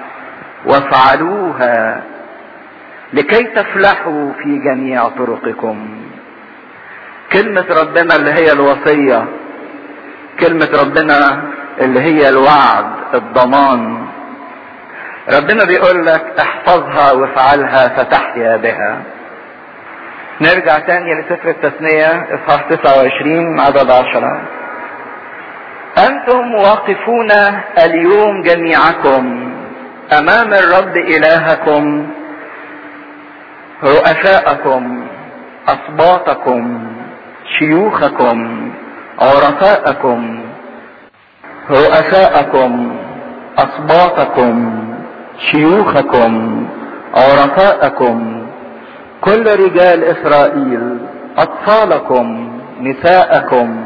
وافعلوها لكي تفلحوا في جميع طرقكم كلمة ربنا اللي هي الوصية كلمة ربنا اللي هي الوعد الضمان ربنا بيقول لك احفظها وافعلها فتحيا بها نرجع تاني لسفر التثنية اصحاح 29 عدد 10 انتم واقفون اليوم جميعكم امام الرب الهكم رؤساءكم اسباطكم شيوخكم عرفاءكم رؤساءكم اسباطكم شيوخكم عرفاءكم كل رجال اسرائيل اطفالكم نساءكم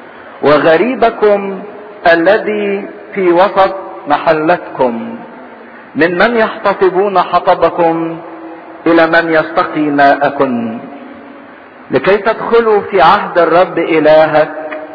وغريبكم الذي في وسط محلتكم من من يحتطبون حطبكم الى من يستقي ماءكم لكي تدخلوا في عهد الرب الهك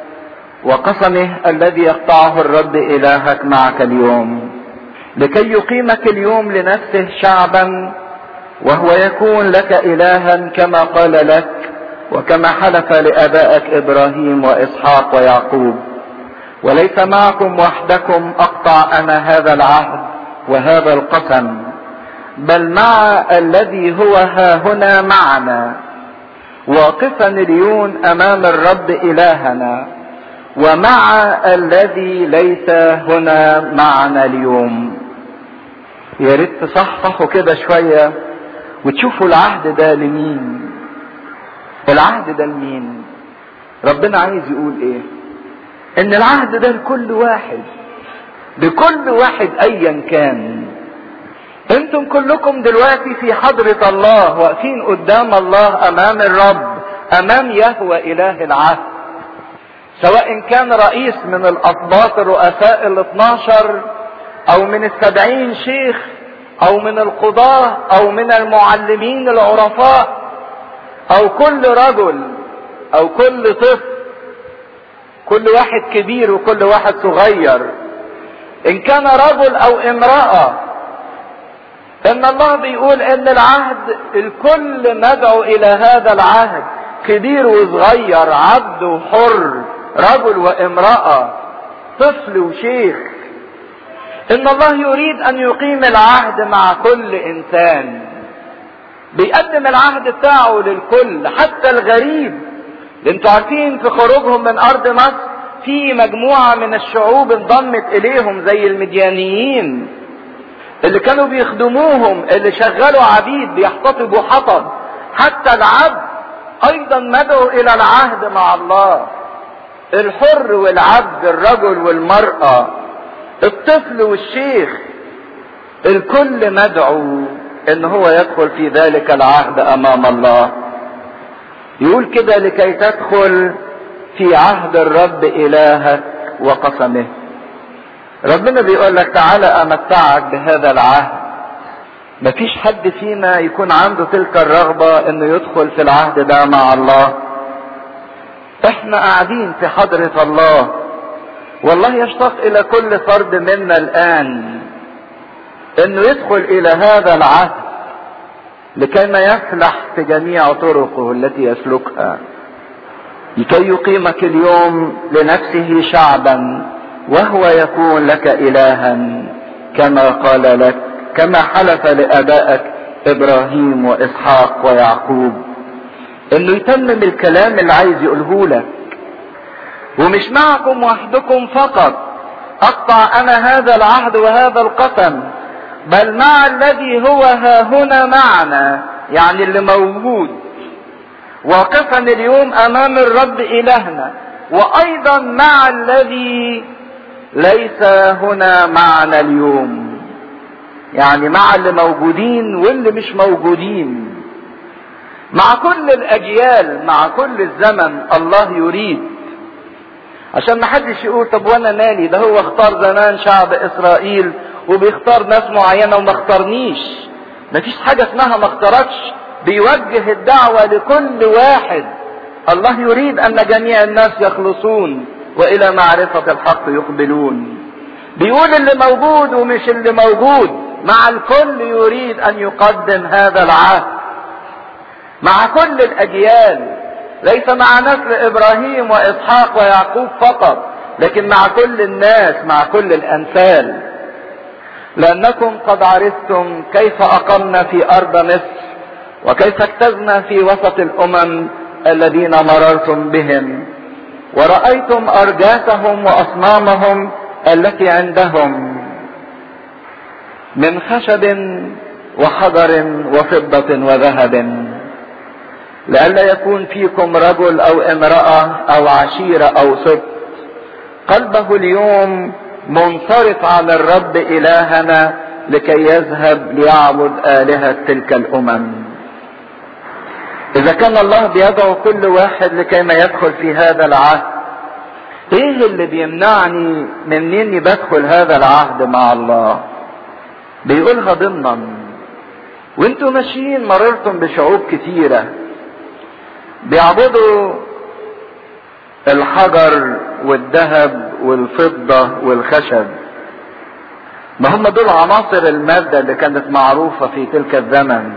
وقسمه الذي يقطعه الرب الهك معك اليوم لكي يقيمك اليوم لنفسه شعبا وهو يكون لك الها كما قال لك وكما حلف لابائك ابراهيم واسحاق ويعقوب وليس معكم وحدكم اقطع انا هذا العهد وهذا القسم بل مع الذي هو ها هنا معنا واقفا اليوم امام الرب الهنا ومع الذي ليس هنا معنا اليوم يا ريت تصحصحوا كده شويه وتشوفوا العهد ده لمين العهد ده لمين ربنا عايز يقول ايه ان العهد ده لكل واحد لكل واحد ايا كان انتم كلكم دلوقتي في حضرة الله واقفين قدام الله امام الرب امام يهوى اله العهد سواء كان رئيس من الاسباط الرؤساء ال 12 او من السبعين شيخ او من القضاة او من المعلمين العرفاء او كل رجل او كل طفل كل واحد كبير وكل واحد صغير ان كان رجل او امرأة ان الله بيقول ان العهد الكل مدعو الى هذا العهد كبير وصغير عبد وحر رجل وامرأة طفل وشيخ ان الله يريد ان يقيم العهد مع كل انسان بيقدم العهد بتاعه للكل حتى الغريب انتوا عارفين في خروجهم من ارض مصر في مجموعة من الشعوب انضمت اليهم زي المديانيين اللي كانوا بيخدموهم اللي شغلوا عبيد بيحتطبوا حطب حتى العبد ايضا مدعو الى العهد مع الله الحر والعبد الرجل والمرأة الطفل والشيخ الكل مدعو ان هو يدخل في ذلك العهد امام الله يقول كده لكي تدخل في عهد الرب الهك وقسمه ربنا بيقول لك تعالى امتعك بهذا العهد مفيش حد فينا يكون عنده تلك الرغبة انه يدخل في العهد ده مع الله احنا قاعدين في حضرة الله والله يشتاق الى كل فرد منا الان انه يدخل الى هذا العهد لكي ما يفلح في جميع طرقه التي يسلكها لكي يقيمك اليوم لنفسه شعبا وهو يكون لك الها كما قال لك كما حلف لابائك ابراهيم واسحاق ويعقوب انه يتمم الكلام اللي عايز يقوله لك ومش معكم وحدكم فقط اقطع انا هذا العهد وهذا القسم بل مع الذي هو ها هنا معنا يعني اللي موجود واقفا اليوم امام الرب الهنا وايضا مع الذي ليس هنا معنا اليوم يعني مع اللي موجودين واللي مش موجودين مع كل الاجيال مع كل الزمن الله يريد عشان ما حدش يقول طب وانا مالي ده هو اختار زمان شعب اسرائيل وبيختار ناس معينه وما اختارنيش مفيش حاجة اسمها ما اختاركش بيوجه الدعوة لكل واحد الله يريد ان جميع الناس يخلصون والى معرفة الحق يقبلون بيقول اللي موجود ومش اللي موجود مع الكل يريد ان يقدم هذا العهد مع كل الاجيال ليس مع نسل ابراهيم واسحاق ويعقوب فقط لكن مع كل الناس مع كل الامثال لانكم قد عرفتم كيف اقمنا في ارض مصر وكيف اجتزنا في وسط الامم الذين مررتم بهم ورأيتم أرجاسهم وأصنامهم التي عندهم من خشب وحجر وفضة وذهب لئلا يكون فيكم رجل أو امرأة أو عشيرة أو سبط قلبه اليوم منصرف عن الرب إلهنا لكي يذهب ليعبد آلهة تلك الأمم اذا كان الله بيدعو كل واحد لكي ما يدخل في هذا العهد ايه اللي بيمنعني من اني بدخل هذا العهد مع الله بيقولها ضمنا وانتوا ماشيين مررتم بشعوب كتيرة بيعبدوا الحجر والذهب والفضة والخشب ما هم دول عناصر المادة اللي كانت معروفة في تلك الزمن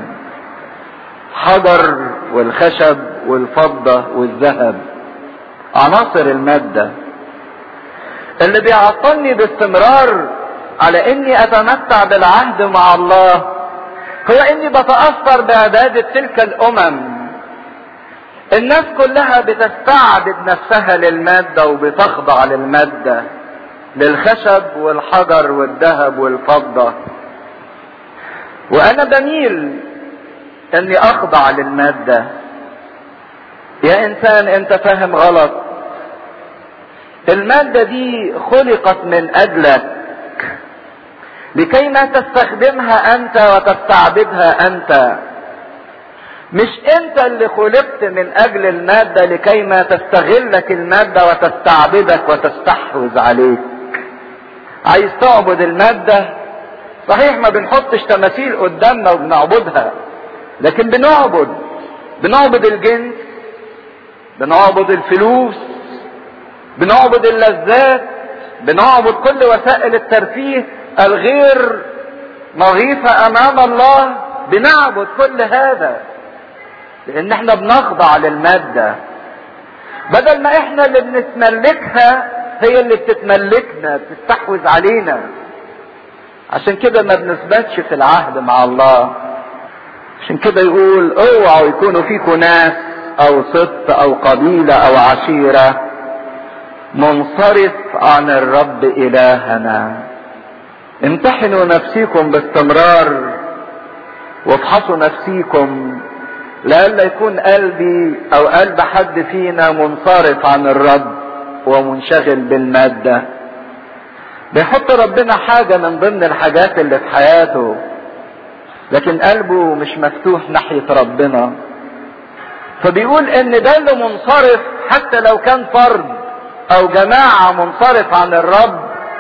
حجر والخشب والفضة والذهب عناصر المادة اللي بيعطلني باستمرار على اني اتمتع بالعهد مع الله هو اني بتأثر بعبادة تلك الامم الناس كلها بتستعبد نفسها للمادة وبتخضع للمادة للخشب والحجر والذهب والفضة وانا بميل اني اخضع للمادة يا انسان انت فاهم غلط المادة دي خلقت من اجلك لكي ما تستخدمها انت وتستعبدها انت مش انت اللي خلقت من اجل المادة لكي ما تستغلك المادة وتستعبدك وتستحوذ عليك عايز تعبد المادة صحيح ما بنحطش تماثيل قدامنا وبنعبدها لكن بنعبد بنعبد الجنس بنعبد الفلوس بنعبد اللذات بنعبد كل وسائل الترفيه الغير نظيفة امام الله بنعبد كل هذا لان احنا بنخضع للمادة بدل ما احنا اللي بنتملكها هي اللي بتتملكنا بتستحوذ علينا عشان كده ما بنثبتش في العهد مع الله عشان كده يقول اوعوا يكونوا فيكم ناس او سبط او قبيلة او عشيرة منصرف عن الرب الهنا امتحنوا نفسيكم باستمرار وافحصوا نفسيكم لئلا يكون قلبي او قلب حد فينا منصرف عن الرب ومنشغل بالمادة بيحط ربنا حاجة من ضمن الحاجات اللي في حياته لكن قلبه مش مفتوح ناحية ربنا فبيقول ان ده اللي منصرف حتى لو كان فرد او جماعة منصرف عن الرب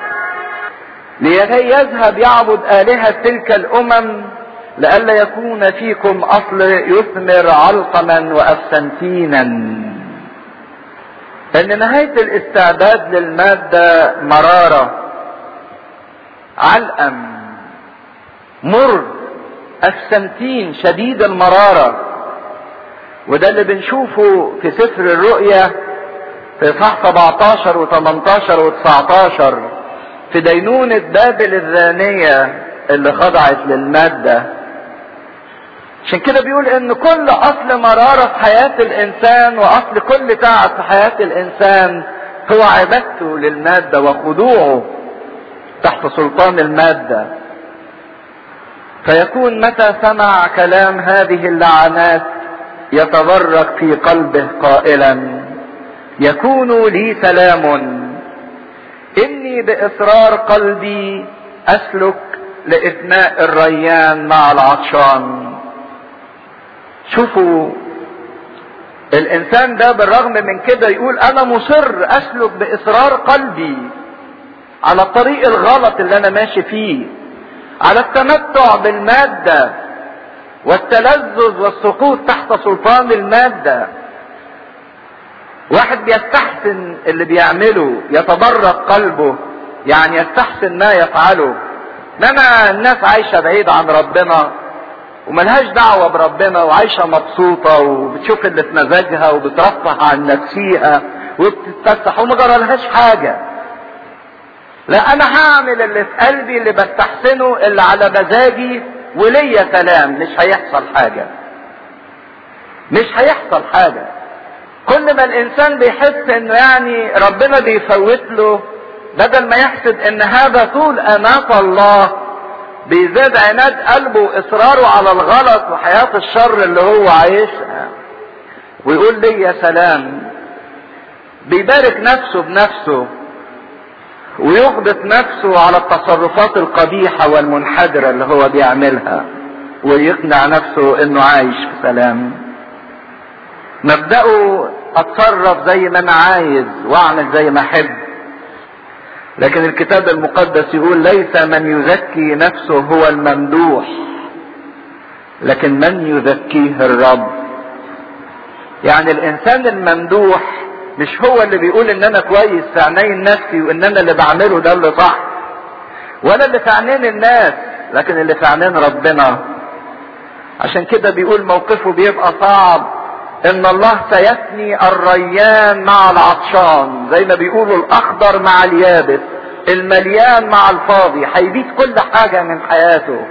لكي يذهب يعبد آلهة تلك الأمم لئلا يكون فيكم أصل يثمر علقما وأفسنتينا ان نهاية الاستعداد للمادة مرارة علقم مر أفسنتين شديد المرارة وده اللي بنشوفه في سفر الرؤيا في صح 17 و18 و19 في دينونة بابل الزانية اللي خضعت للمادة عشان كده بيقول ان كل اصل مرارة في حياة الانسان واصل كل تعب في حياة الانسان هو عبادته للمادة وخضوعه تحت سلطان المادة فيكون متى سمع كلام هذه اللعنات يتبرك في قلبه قائلا يكون لي سلام اني باصرار قلبي اسلك لإثناء الريان مع العطشان شوفوا الانسان ده بالرغم من كده يقول انا مصر اسلك باصرار قلبي على الطريق الغلط اللي انا ماشي فيه على التمتع بالمادة والتلذذ والسقوط تحت سلطان المادة واحد بيستحسن اللي بيعمله يتبرك قلبه يعني يستحسن ما يفعله انما الناس عايشة بعيد عن ربنا وملهاش دعوة بربنا وعايشة مبسوطة وبتشوف اللي في مزاجها وبترفه عن نفسيها وبتتفسح وما جرالهاش حاجة لا انا هعمل اللي في قلبي اللي بستحسنه اللي على مزاجي وليا سلام مش هيحصل حاجة مش هيحصل حاجة كل ما الانسان بيحس انه يعني ربنا بيفوت له بدل ما يحسب ان هذا طول اناة الله بيزداد عناد قلبه واصراره على الغلط وحياة الشر اللي هو عايشها ويقول لي يا سلام بيبارك نفسه بنفسه ويغبط نفسه على التصرفات القبيحة والمنحدرة اللي هو بيعملها ويقنع نفسه انه عايش في سلام مبدأه اتصرف زي ما انا عايز واعمل زي ما احب لكن الكتاب المقدس يقول ليس من يزكي نفسه هو الممدوح لكن من يزكيه الرب يعني الانسان الممدوح مش هو اللي بيقول ان انا كويس في عينين نفسي وان انا اللي بعمله ده اللي صح ولا اللي في عينين الناس لكن اللي في عينين ربنا عشان كده بيقول موقفه بيبقى صعب ان الله سيثني الريان مع العطشان زي ما بيقولوا الاخضر مع اليابس المليان مع الفاضي هيبيت كل حاجة من حياته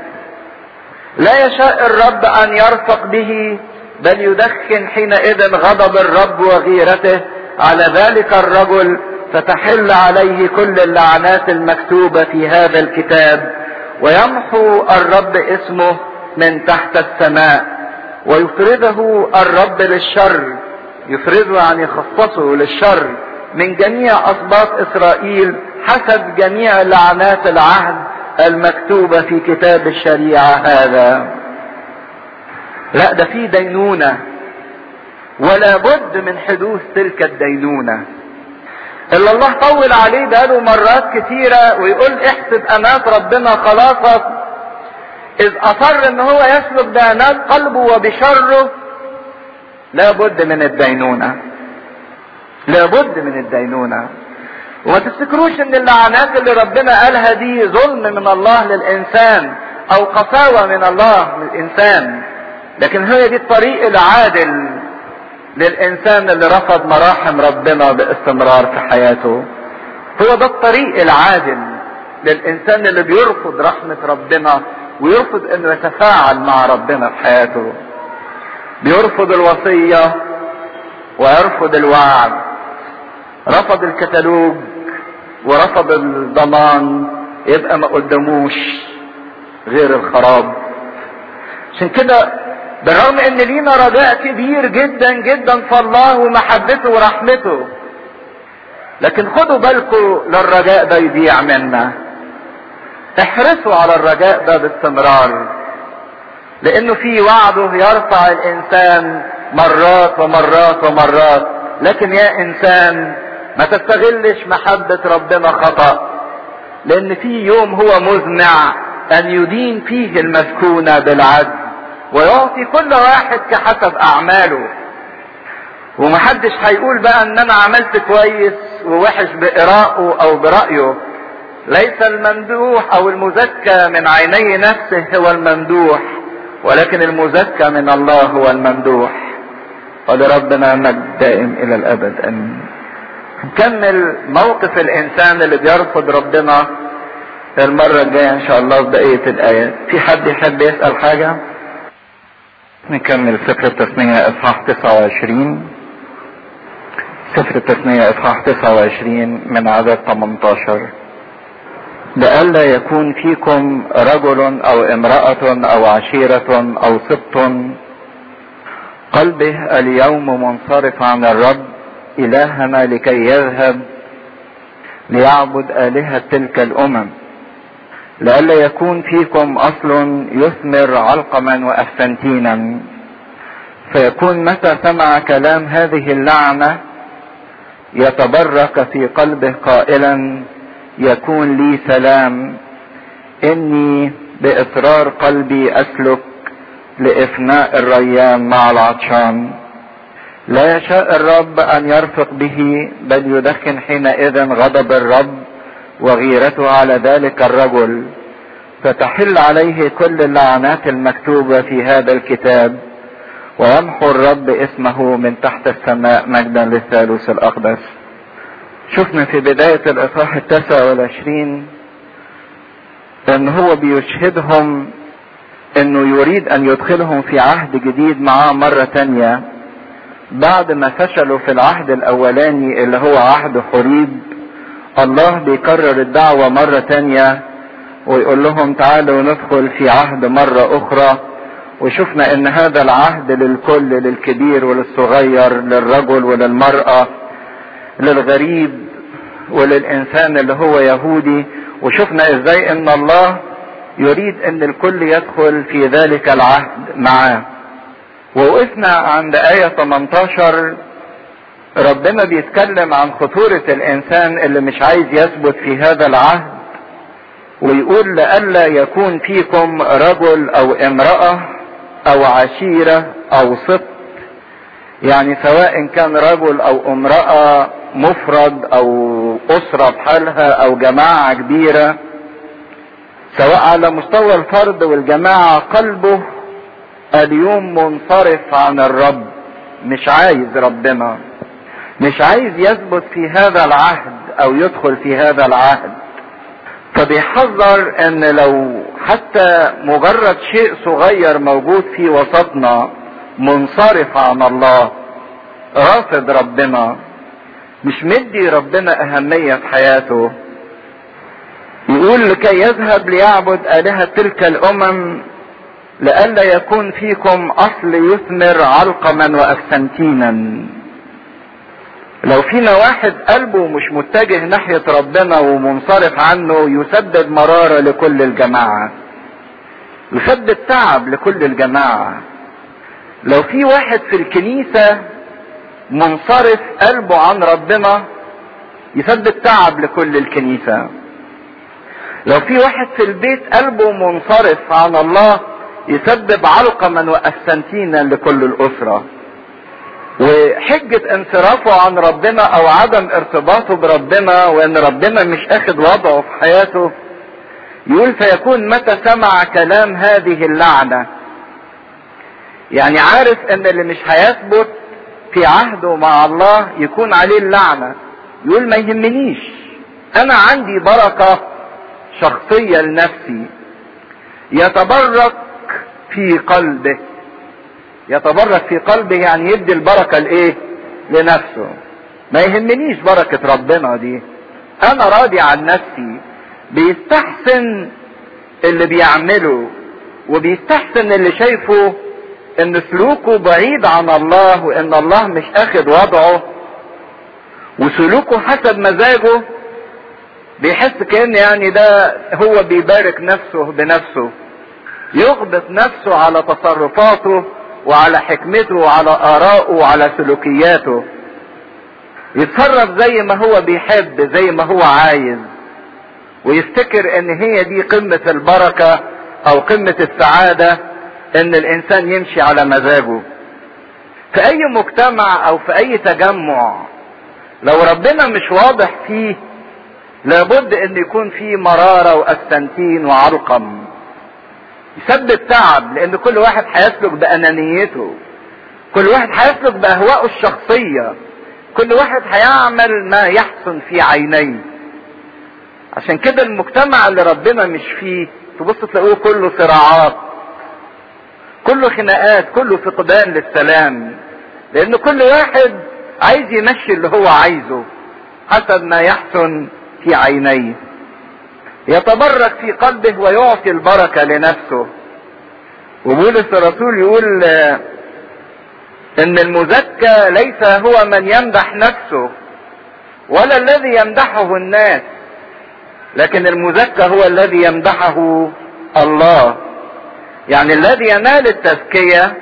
لا يشاء الرب ان يرفق به بل يدخن حينئذ غضب الرب وغيرته على ذلك الرجل فتحل عليه كل اللعنات المكتوبة في هذا الكتاب ويمحو الرب اسمه من تحت السماء ويفرده الرب للشر يفرده يعني يخصصه للشر من جميع اسباط اسرائيل حسب جميع لعنات العهد المكتوبة في كتاب الشريعة هذا لا ده في دينونة ولا بد من حدوث تلك الدينونة اللي الله طول عليه بقاله مرات كثيرة ويقول احسب امات ربنا خلاصك اذ اصر ان هو يسلك بانات قلبه وبشره لا بد من الدينونة لا بد من الدينونة وما تفتكروش ان اللعنات اللي ربنا قالها دي ظلم من الله للانسان او قساوة من الله للانسان لكن هي دي الطريق العادل للانسان اللي رفض مراحم ربنا باستمرار في حياته هو ده الطريق العادل للانسان اللي بيرفض رحمة ربنا ويرفض انه يتفاعل مع ربنا في حياته بيرفض الوصية ويرفض الوعد رفض الكتالوج ورفض الضمان يبقى ما قدموش غير الخراب عشان كده بالرغم ان لينا رجاء كبير جدا جدا في الله ومحبته ورحمته لكن خدوا بالكم للرجاء ده يضيع منا احرصوا على الرجاء ده باستمرار لانه في وعده يرفع الانسان مرات ومرات ومرات لكن يا انسان ما تستغلش محبة ربنا خطأ لان في يوم هو مزمع ان يدين فيه المسكونة بالعدل ويعطي كل واحد كحسب اعماله ومحدش هيقول بقى ان انا عملت كويس ووحش بإراءه او برأيه ليس الممدوح او المزكى من عيني نفسه هو الممدوح ولكن المزكى من الله هو الممدوح ولربنا مجد دائم الى الابد امين نكمل موقف الانسان اللي بيرفض ربنا المرة الجاية ان شاء الله بقية الايات في حد يحب يسأل حاجة نكمل سفر التثنية اصحاح 29 سفر التثنية اصحاح 29 من عدد 18 لئلا يكون فيكم رجل او امرأة او عشيرة او سبط قلبه اليوم منصرف عن الرب الهنا لكي يذهب ليعبد آلهة تلك الامم لئلا يكون فيكم اصل يثمر علقما وافنتينا فيكون متى سمع كلام هذه اللعنة يتبرك في قلبه قائلا يكون لي سلام اني باصرار قلبي اسلك لإفناء الريان مع العطشان لا يشاء الرب أن يرفق به بل يدخن حينئذ غضب الرب وغيرته على ذلك الرجل فتحل عليه كل اللعنات المكتوبة في هذا الكتاب ويمحو الرب اسمه من تحت السماء مجدا للثالوث الأقدس شفنا في بداية الإصحاح التاسع والعشرين ان هو بيشهدهم انه يريد ان يدخلهم في عهد جديد معاه مرة تانية بعد ما فشلوا في العهد الاولاني اللي هو عهد حريب الله بيكرر الدعوة مرة تانية ويقول لهم تعالوا ندخل في عهد مرة اخرى وشفنا ان هذا العهد للكل للكبير وللصغير للرجل وللمرأة للغريب وللانسان اللي هو يهودي وشفنا ازاي ان الله يريد ان الكل يدخل في ذلك العهد معاه ووقفنا عند آية 18 ربنا بيتكلم عن خطورة الإنسان اللي مش عايز يثبت في هذا العهد ويقول لئلا يكون فيكم رجل أو امرأة أو عشيرة أو سبط يعني سواء كان رجل أو امرأة مفرد أو أسرة بحالها أو جماعة كبيرة سواء على مستوى الفرد والجماعة قلبه اليوم منصرف عن الرب مش عايز ربنا مش عايز يثبت في هذا العهد او يدخل في هذا العهد فبيحذر ان لو حتى مجرد شيء صغير موجود في وسطنا منصرف عن الله رافض ربنا مش مدي ربنا اهمية في حياته يقول لكي يذهب ليعبد آلهة تلك الأمم لئلا يكون فيكم أصل يثمر علقما وأكسنتينا لو فينا واحد قلبه مش متجه ناحية ربنا ومنصرف عنه يسبب مرارة لكل الجماعة يسبب تعب لكل الجماعة لو في واحد في الكنيسة منصرف قلبه عن ربنا يسبب تعب لكل الكنيسة لو في واحد في البيت قلبه منصرف عن الله يسبب علقما وأسنتينا لكل الأسرة وحجة انصرافه عن ربنا او عدم ارتباطه بربنا وان ربنا مش اخد وضعه في حياته يقول فيكون متى سمع كلام هذه اللعنة يعني عارف ان اللي مش هيثبت في عهده مع الله يكون عليه اللعنة يقول ما يهمنيش انا عندي بركة شخصية لنفسي يتبرك في قلبه يتبرك في قلبه يعني يدي البركة لايه لنفسه ما يهمنيش بركة ربنا دي انا راضي عن نفسي بيستحسن اللي بيعمله وبيستحسن اللي شايفه ان سلوكه بعيد عن الله وان الله مش اخد وضعه وسلوكه حسب مزاجه بيحس كأن يعني ده هو بيبارك نفسه بنفسه يغبط نفسه على تصرفاته وعلى حكمته وعلى آرائه وعلى سلوكياته يتصرف زي ما هو بيحب زي ما هو عايز ويفتكر ان هي دي قمة البركة او قمة السعادة ان الانسان يمشي على مزاجه في اي مجتمع او في اي تجمع لو ربنا مش واضح فيه لابد ان يكون فيه مرارة واستنتين وعلقم يسبب تعب لان كل واحد هيسلك بانانيته كل واحد هيسلك باهوائه الشخصية كل واحد هيعمل ما يحسن في عينيه عشان كده المجتمع اللي ربنا مش فيه تبص تلاقوه كله صراعات كله خناقات كله فقدان للسلام لان كل واحد عايز يمشي اللي هو عايزه حسب ما يحسن في عينيه يتبرك في قلبه ويعطي البركة لنفسه وبولس الرسول يقول ان المزكى ليس هو من يمدح نفسه ولا الذي يمدحه الناس لكن المزكى هو الذي يمدحه الله يعني الذي ينال التزكية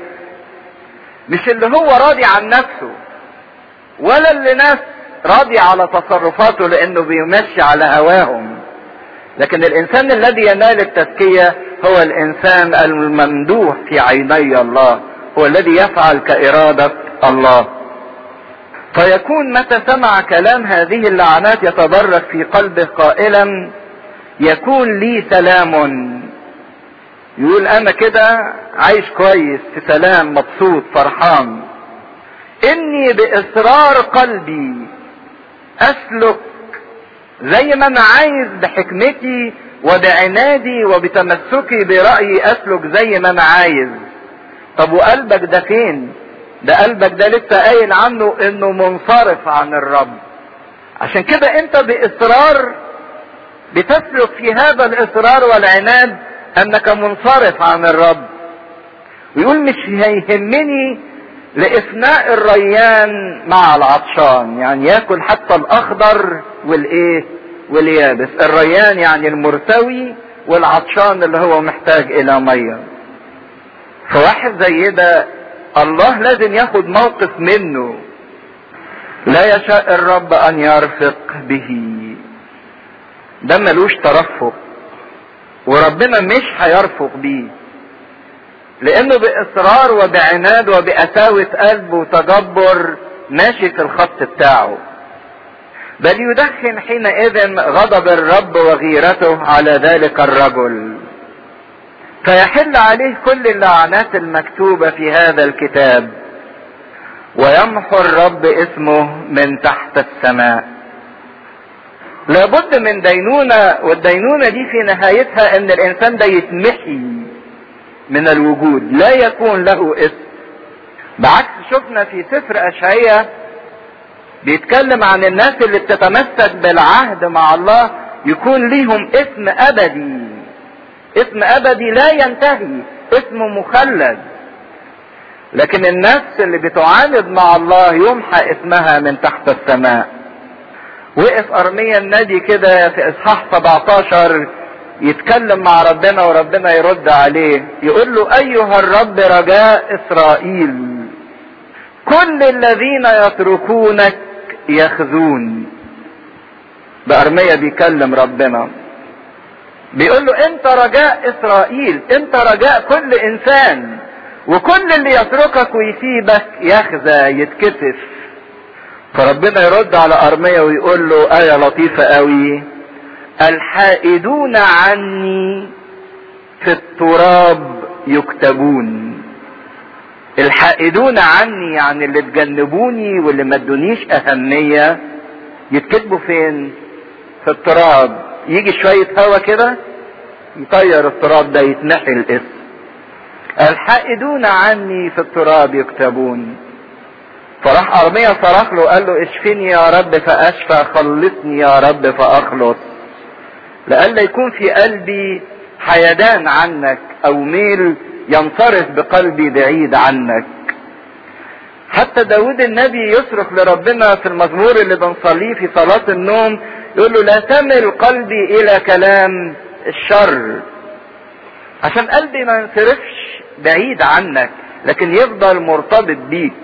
مش اللي هو راضي عن نفسه ولا اللي ناس راضي على تصرفاته لانه بيمشي على هواهم لكن الانسان الذي ينال التزكية هو الانسان الممدوح في عيني الله هو الذي يفعل كإرادة الله فيكون متى سمع كلام هذه اللعنات يتدرج في قلبه قائلا يكون لي سلام يقول انا كده عايش كويس في سلام مبسوط فرحان اني باصرار قلبي اسلك زي ما انا عايز بحكمتي وبعنادي وبتمسكي برأيي اسلك زي ما انا عايز طب وقلبك ده فين ده قلبك ده لسه قايل عنه انه منصرف عن الرب عشان كده انت باصرار بتسلك في هذا الاصرار والعناد انك منصرف عن الرب ويقول مش هيهمني لافناء الريان مع العطشان يعني ياكل حتى الاخضر والايه واليابس الريان يعني المرتوي والعطشان اللي هو محتاج الى ميه فواحد زي ده الله لازم ياخد موقف منه لا يشاء الرب ان يرفق به ده ملوش ترفق وربنا مش هيرفق بيه لانه باصرار وبعناد وبقساوة قلب وتجبر ماشي في الخط بتاعه بل يدخن حينئذ غضب الرب وغيرته على ذلك الرجل فيحل عليه كل اللعنات المكتوبة في هذا الكتاب ويمحو الرب اسمه من تحت السماء لابد من دينونة والدينونة دي في نهايتها ان الانسان ده يتمحي من الوجود لا يكون له اسم بعكس شفنا في سفر اشعية بيتكلم عن الناس اللي بتتمسك بالعهد مع الله يكون ليهم اسم ابدي اسم ابدي لا ينتهي اسم مخلد لكن النفس اللي بتعاند مع الله يمحى اسمها من تحت السماء وقف ارميا النبي كده في اصحاح 17 يتكلم مع ربنا وربنا يرد عليه يقول له ايها الرب رجاء اسرائيل كل الذين يتركونك يخزون ده ارميا بيكلم ربنا بيقول له انت رجاء اسرائيل انت رجاء كل انسان وكل اللي يتركك ويسيبك يخزى يتكسف فربنا يرد على ارميا ويقول له آية لطيفة قوي الحائدون عني في التراب يكتبون الحائدون عني يعني اللي تجنبوني واللي ما ادونيش اهمية يتكتبوا فين في التراب يجي شوية هوا كده يطير التراب ده يتنحي الاسم الحائدون عني في التراب يكتبون فراح ارميا صرخ له قال له اشفني يا رب فاشفى خلصني يا رب فاخلص لئلا يكون في قلبي حيدان عنك او ميل ينصرف بقلبي بعيد عنك حتى داود النبي يصرخ لربنا في المزمور اللي بنصليه في صلاة النوم يقول له لا تمل قلبي الى كلام الشر عشان قلبي ما ينصرفش بعيد عنك لكن يفضل مرتبط بيك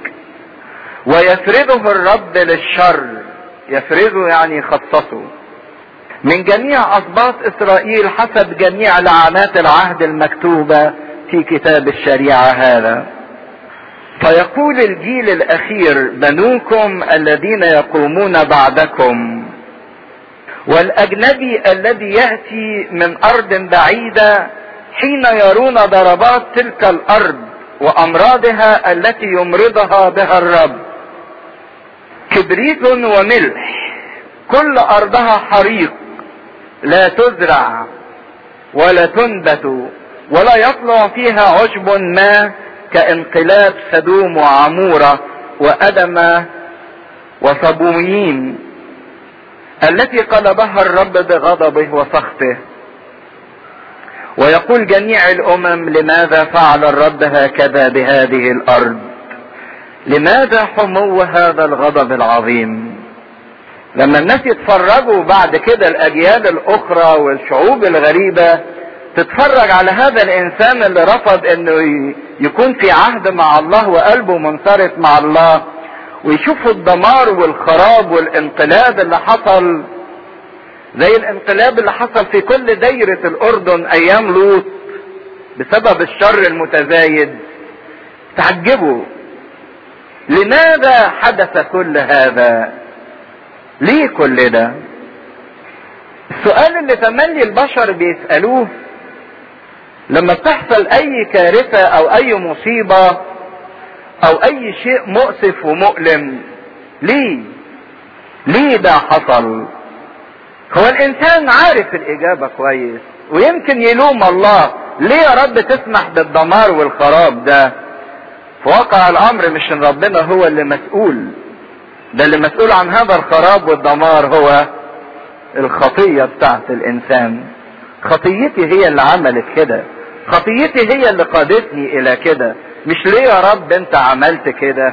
ويفرده الرب للشر يفرده يعني يخصصه من جميع اسباط اسرائيل حسب جميع لعنات العهد المكتوبة في كتاب الشريعة هذا فيقول الجيل الاخير بنوكم الذين يقومون بعدكم والاجنبي الذي ياتي من ارض بعيده حين يرون ضربات تلك الارض وامراضها التي يمرضها بها الرب كبريت وملح كل ارضها حريق لا تزرع ولا تنبت ولا يطلع فيها عشب ما كانقلاب سدوم وعمورة وأدم وصبويين التي قلبها الرب بغضبه وسخطه ويقول جميع الامم لماذا فعل الرب هكذا بهذه الارض لماذا حمو هذا الغضب العظيم لما الناس يتفرجوا بعد كده الاجيال الاخرى والشعوب الغريبه تتفرج على هذا الانسان اللي رفض انه يكون في عهد مع الله وقلبه منصرف مع الله ويشوفوا الدمار والخراب والانقلاب اللي حصل زي الانقلاب اللي حصل في كل دايرة الاردن ايام لوط بسبب الشر المتزايد تعجبوا لماذا حدث كل هذا ليه كل ده السؤال اللي تملي البشر بيسألوه لما بتحصل اي كارثة او اي مصيبة او اي شيء مؤسف ومؤلم ليه ليه ده حصل هو الانسان عارف الاجابة كويس ويمكن يلوم الله ليه يا رب تسمح بالدمار والخراب ده في واقع الامر مش ان ربنا هو اللي مسؤول ده اللي مسؤول عن هذا الخراب والدمار هو الخطية بتاعت الانسان خطيتي هي اللي عملت كده خطيتي هي اللي قادتني الى كده مش ليه يا رب انت عملت كده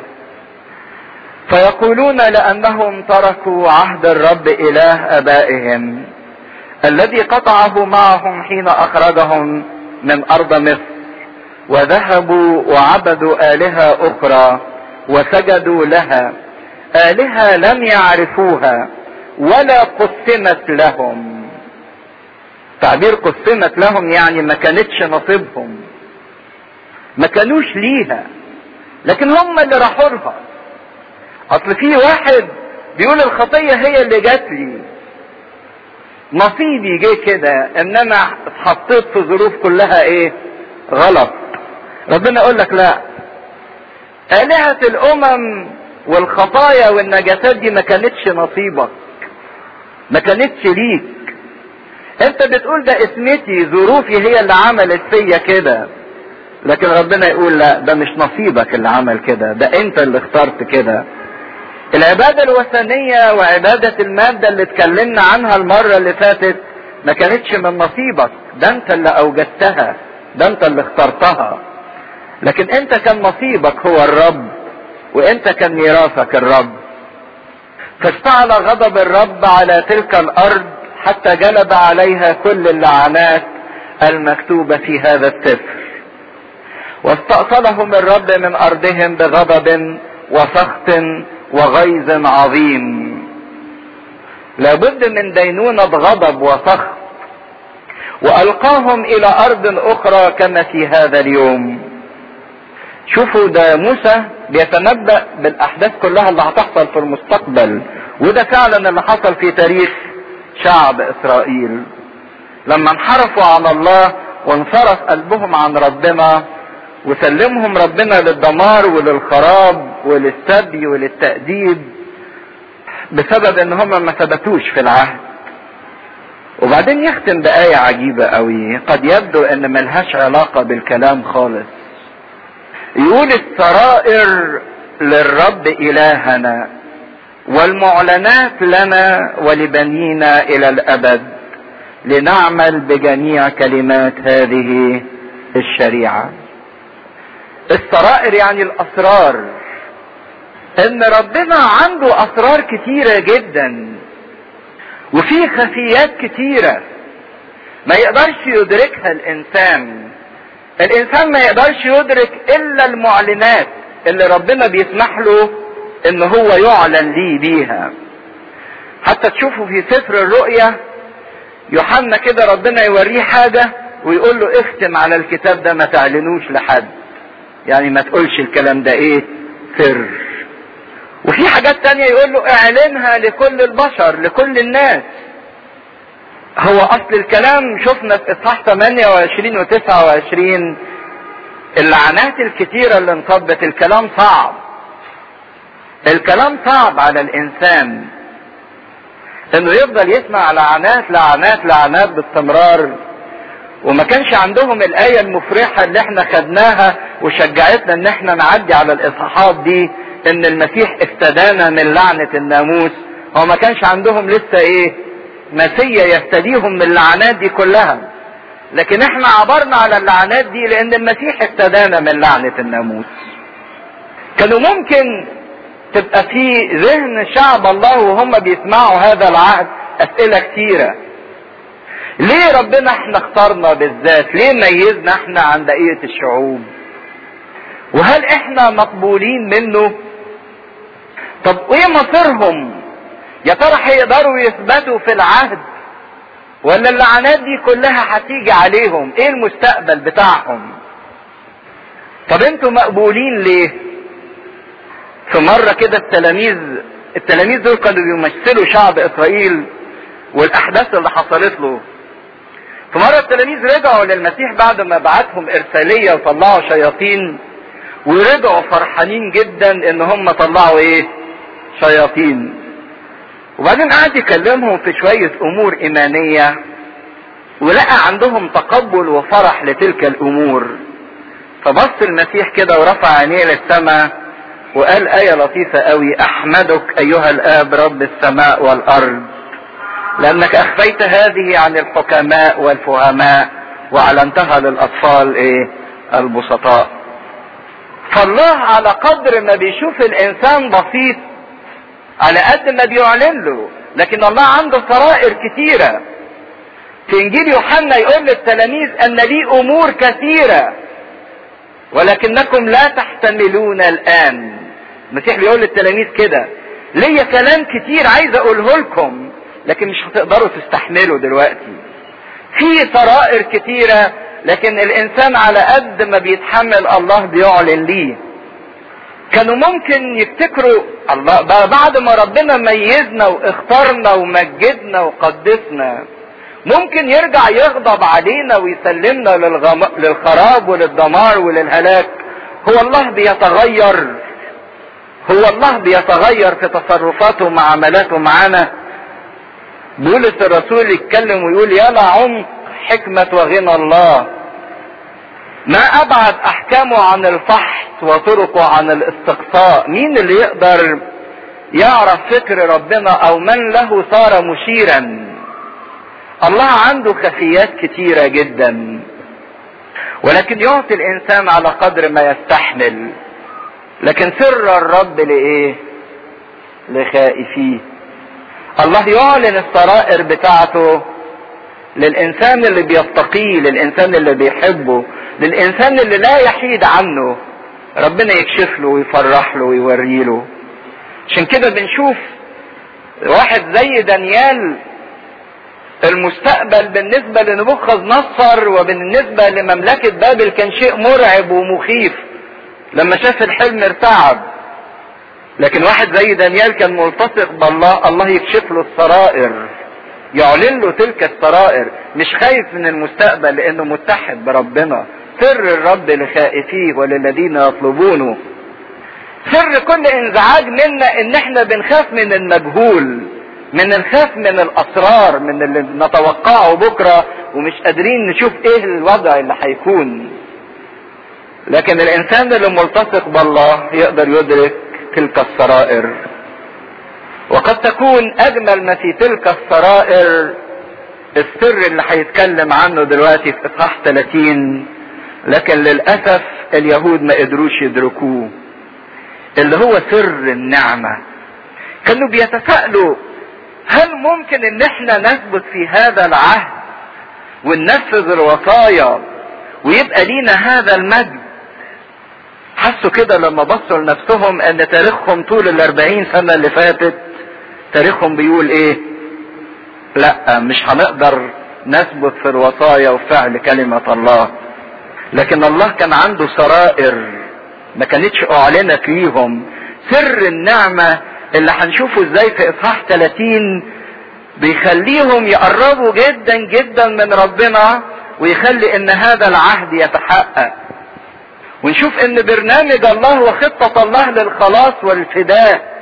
فيقولون لانهم تركوا عهد الرب اله ابائهم الذي قطعه معهم حين اخرجهم من ارض مصر وذهبوا وعبدوا الهه اخرى وسجدوا لها الهه لم يعرفوها ولا قسمت لهم تعبير قسمت لهم يعني ما كانتش نصيبهم ما كانوش ليها لكن هم اللي راحوا لها اصل في واحد بيقول الخطيه هي اللي جات لي نصيبي جه كده ان انا اتحطيت في ظروف كلها ايه غلط ربنا يقول لك لا آلهة الأمم والخطايا والنجاسات دي ما كانتش نصيبك ما كانتش ليك انت بتقول ده اسمتي ظروفي هي اللي عملت فيا كده لكن ربنا يقول لا ده مش نصيبك اللي عمل كده ده انت اللي اخترت كده العبادة الوثنية وعبادة المادة اللي اتكلمنا عنها المرة اللي فاتت ما كانتش من نصيبك ده انت اللي اوجدتها ده انت اللي اخترتها لكن انت كان نصيبك هو الرب وانت كان ميراثك الرب فاشتعل غضب الرب على تلك الارض حتى جلب عليها كل اللعنات المكتوبة في هذا السفر واستأصلهم الرب من ارضهم بغضب وسخط وغيظ عظيم لابد من دينونة غضب وسخط والقاهم الى ارض اخرى كما في هذا اليوم شوفوا ده موسى بيتنبأ بالاحداث كلها اللي هتحصل في المستقبل وده فعلا اللي حصل في تاريخ شعب اسرائيل لما انحرفوا عن الله وانصرف قلبهم عن ربنا وسلمهم ربنا للدمار وللخراب وللسبي وللتأديب بسبب ان هم ما ثبتوش في العهد وبعدين يختم بآية عجيبة قوي قد يبدو ان ملهاش علاقة بالكلام خالص يقول السرائر للرب إلهنا والمعلنات لنا ولبنينا إلى الأبد لنعمل بجميع كلمات هذه الشريعة السرائر يعني الأسرار إن ربنا عنده أسرار كتيرة جدا وفي خفيات كتيرة ما يقدرش يدركها الإنسان الانسان ما يقدرش يدرك الا المعلنات اللي ربنا بيسمح له ان هو يعلن ليه بيها حتى تشوفوا في سفر الرؤيا يوحنا كده ربنا يوريه حاجة ويقول له اختم على الكتاب ده ما تعلنوش لحد يعني ما تقولش الكلام ده ايه سر وفي حاجات تانية يقول له اعلنها لكل البشر لكل الناس هو اصل الكلام شفنا في اصحاح 28 و 29 اللعنات الكتيرة اللي انصبت الكلام صعب الكلام صعب على الانسان انه يفضل يسمع لعنات لعنات لعنات باستمرار وما كانش عندهم الآية المفرحة اللي احنا خدناها وشجعتنا ان احنا نعدي على الاصحاحات دي ان المسيح افتدانا من لعنة الناموس هو ما كانش عندهم لسه ايه مسيا يفتديهم من اللعنات دي كلها لكن احنا عبرنا على اللعنات دي لان المسيح افتدانا من لعنة الناموس كانوا ممكن تبقى في ذهن شعب الله وهم بيسمعوا هذا العهد اسئلة كتيرة ليه ربنا احنا اخترنا بالذات ليه ميزنا احنا عن بقية الشعوب وهل احنا مقبولين منه طب ايه مصيرهم يا ترى هيقدروا يثبتوا في العهد ولا اللعنات دي كلها هتيجي عليهم ايه المستقبل بتاعهم طب انتوا مقبولين ليه في مرة كده التلاميذ التلاميذ دول كانوا بيمثلوا شعب اسرائيل والاحداث اللي حصلت له في مرة التلاميذ رجعوا للمسيح بعد ما بعتهم ارسالية وطلعوا شياطين ورجعوا فرحانين جدا ان هم طلعوا ايه شياطين وبعدين قعد يكلمهم في شوية امور ايمانية ولقى عندهم تقبل وفرح لتلك الامور فبص المسيح كده ورفع عينيه للسماء وقال آية لطيفة قوي أحمدك أيها الآب رب السماء والأرض لأنك أخفيت هذه عن الحكماء والفهماء وأعلنتها للأطفال إيه البسطاء فالله على قدر ما بيشوف الإنسان بسيط على قد ما بيعلن له لكن الله عنده سرائر كثيرة في إنجيل يوحنا يقول للتلاميذ أن لي أمور كثيرة ولكنكم لا تحتملون الآن المسيح بيقول للتلاميذ كده ليا كلام كتير عايز اقوله لكم لكن مش هتقدروا تستحملوا دلوقتي في سرائر كتيرة لكن الانسان على قد ما بيتحمل الله بيعلن ليه كانوا ممكن يفتكروا الله بعد ما ربنا ميزنا واختارنا ومجدنا وقدسنا ممكن يرجع يغضب علينا ويسلمنا للغم... للخراب وللدمار وللهلاك هو الله بيتغير هو الله بيتغير في تصرفاته ومعاملاته معانا بولس الرسول يتكلم ويقول يا لعمق حكمة وغنى الله ما ابعد احكامه عن الفحص وطرقه عن الاستقصاء مين اللي يقدر يعرف فكر ربنا او من له صار مشيرا الله عنده خفيات كتيرة جدا ولكن يعطي الانسان على قدر ما يستحمل لكن سر الرب لايه لخائفيه الله يعلن السرائر بتاعته للانسان اللي بيتقيه للانسان اللي بيحبه للانسان اللي لا يحيد عنه ربنا يكشف له ويفرح له ويوري له عشان كده بنشوف واحد زي دانيال المستقبل بالنسبة لنبوخذ نصر وبالنسبة لمملكة بابل كان شيء مرعب ومخيف لما شاف الحلم ارتعب لكن واحد زي دانيال كان ملتصق بالله الله يكشف له السرائر يعلن له تلك السرائر مش خايف من المستقبل لانه متحد بربنا سر الرب لخائفيه وللذين يطلبونه سر كل انزعاج منا ان احنا بنخاف من المجهول من الخاف من الاسرار من اللي نتوقعه بكره ومش قادرين نشوف ايه الوضع اللي هيكون لكن الانسان اللي ملتصق بالله يقدر يدرك تلك السرائر وقد تكون اجمل ما في تلك السرائر السر اللي هيتكلم عنه دلوقتي في اصحاح 30 لكن للاسف اليهود ما قدروش يدركوه اللي هو سر النعمه كانوا بيتساءلوا هل ممكن ان احنا نثبت في هذا العهد وننفذ الوصايا ويبقى لينا هذا المجد حسوا كده لما بصوا لنفسهم ان تاريخهم طول الاربعين سنة اللي فاتت تاريخهم بيقول ايه لا مش هنقدر نثبت في الوصايا وفعل كلمة الله لكن الله كان عنده سرائر ما كانتش اعلنت ليهم سر النعمة اللي هنشوفه ازاي في اصحاح 30 بيخليهم يقربوا جدا جدا من ربنا ويخلي ان هذا العهد يتحقق ونشوف ان برنامج الله وخطة الله للخلاص والفداء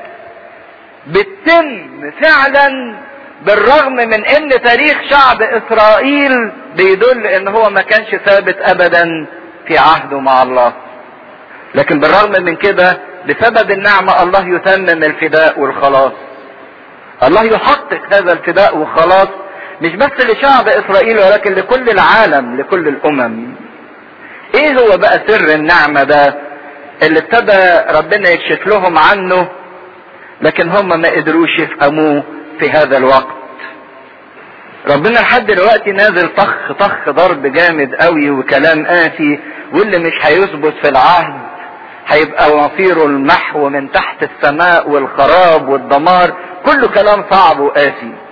بتتم فعلا بالرغم من ان تاريخ شعب اسرائيل بيدل ان هو ما كانش ثابت ابدا في عهده مع الله لكن بالرغم من كده بسبب النعمة الله يتمم الفداء والخلاص الله يحقق هذا الفداء والخلاص مش بس لشعب اسرائيل ولكن لكل العالم لكل الامم ايه هو بقى سر النعمة ده اللي ابتدى ربنا يكشف لهم عنه لكن هم ما قدروش يفهموه في هذا الوقت ربنا لحد دلوقتي نازل طخ طخ ضرب جامد قوي وكلام قاسي واللي مش هيثبت في العهد هيبقى مصيره المحو من تحت السماء والخراب والدمار كله كلام صعب وقاسي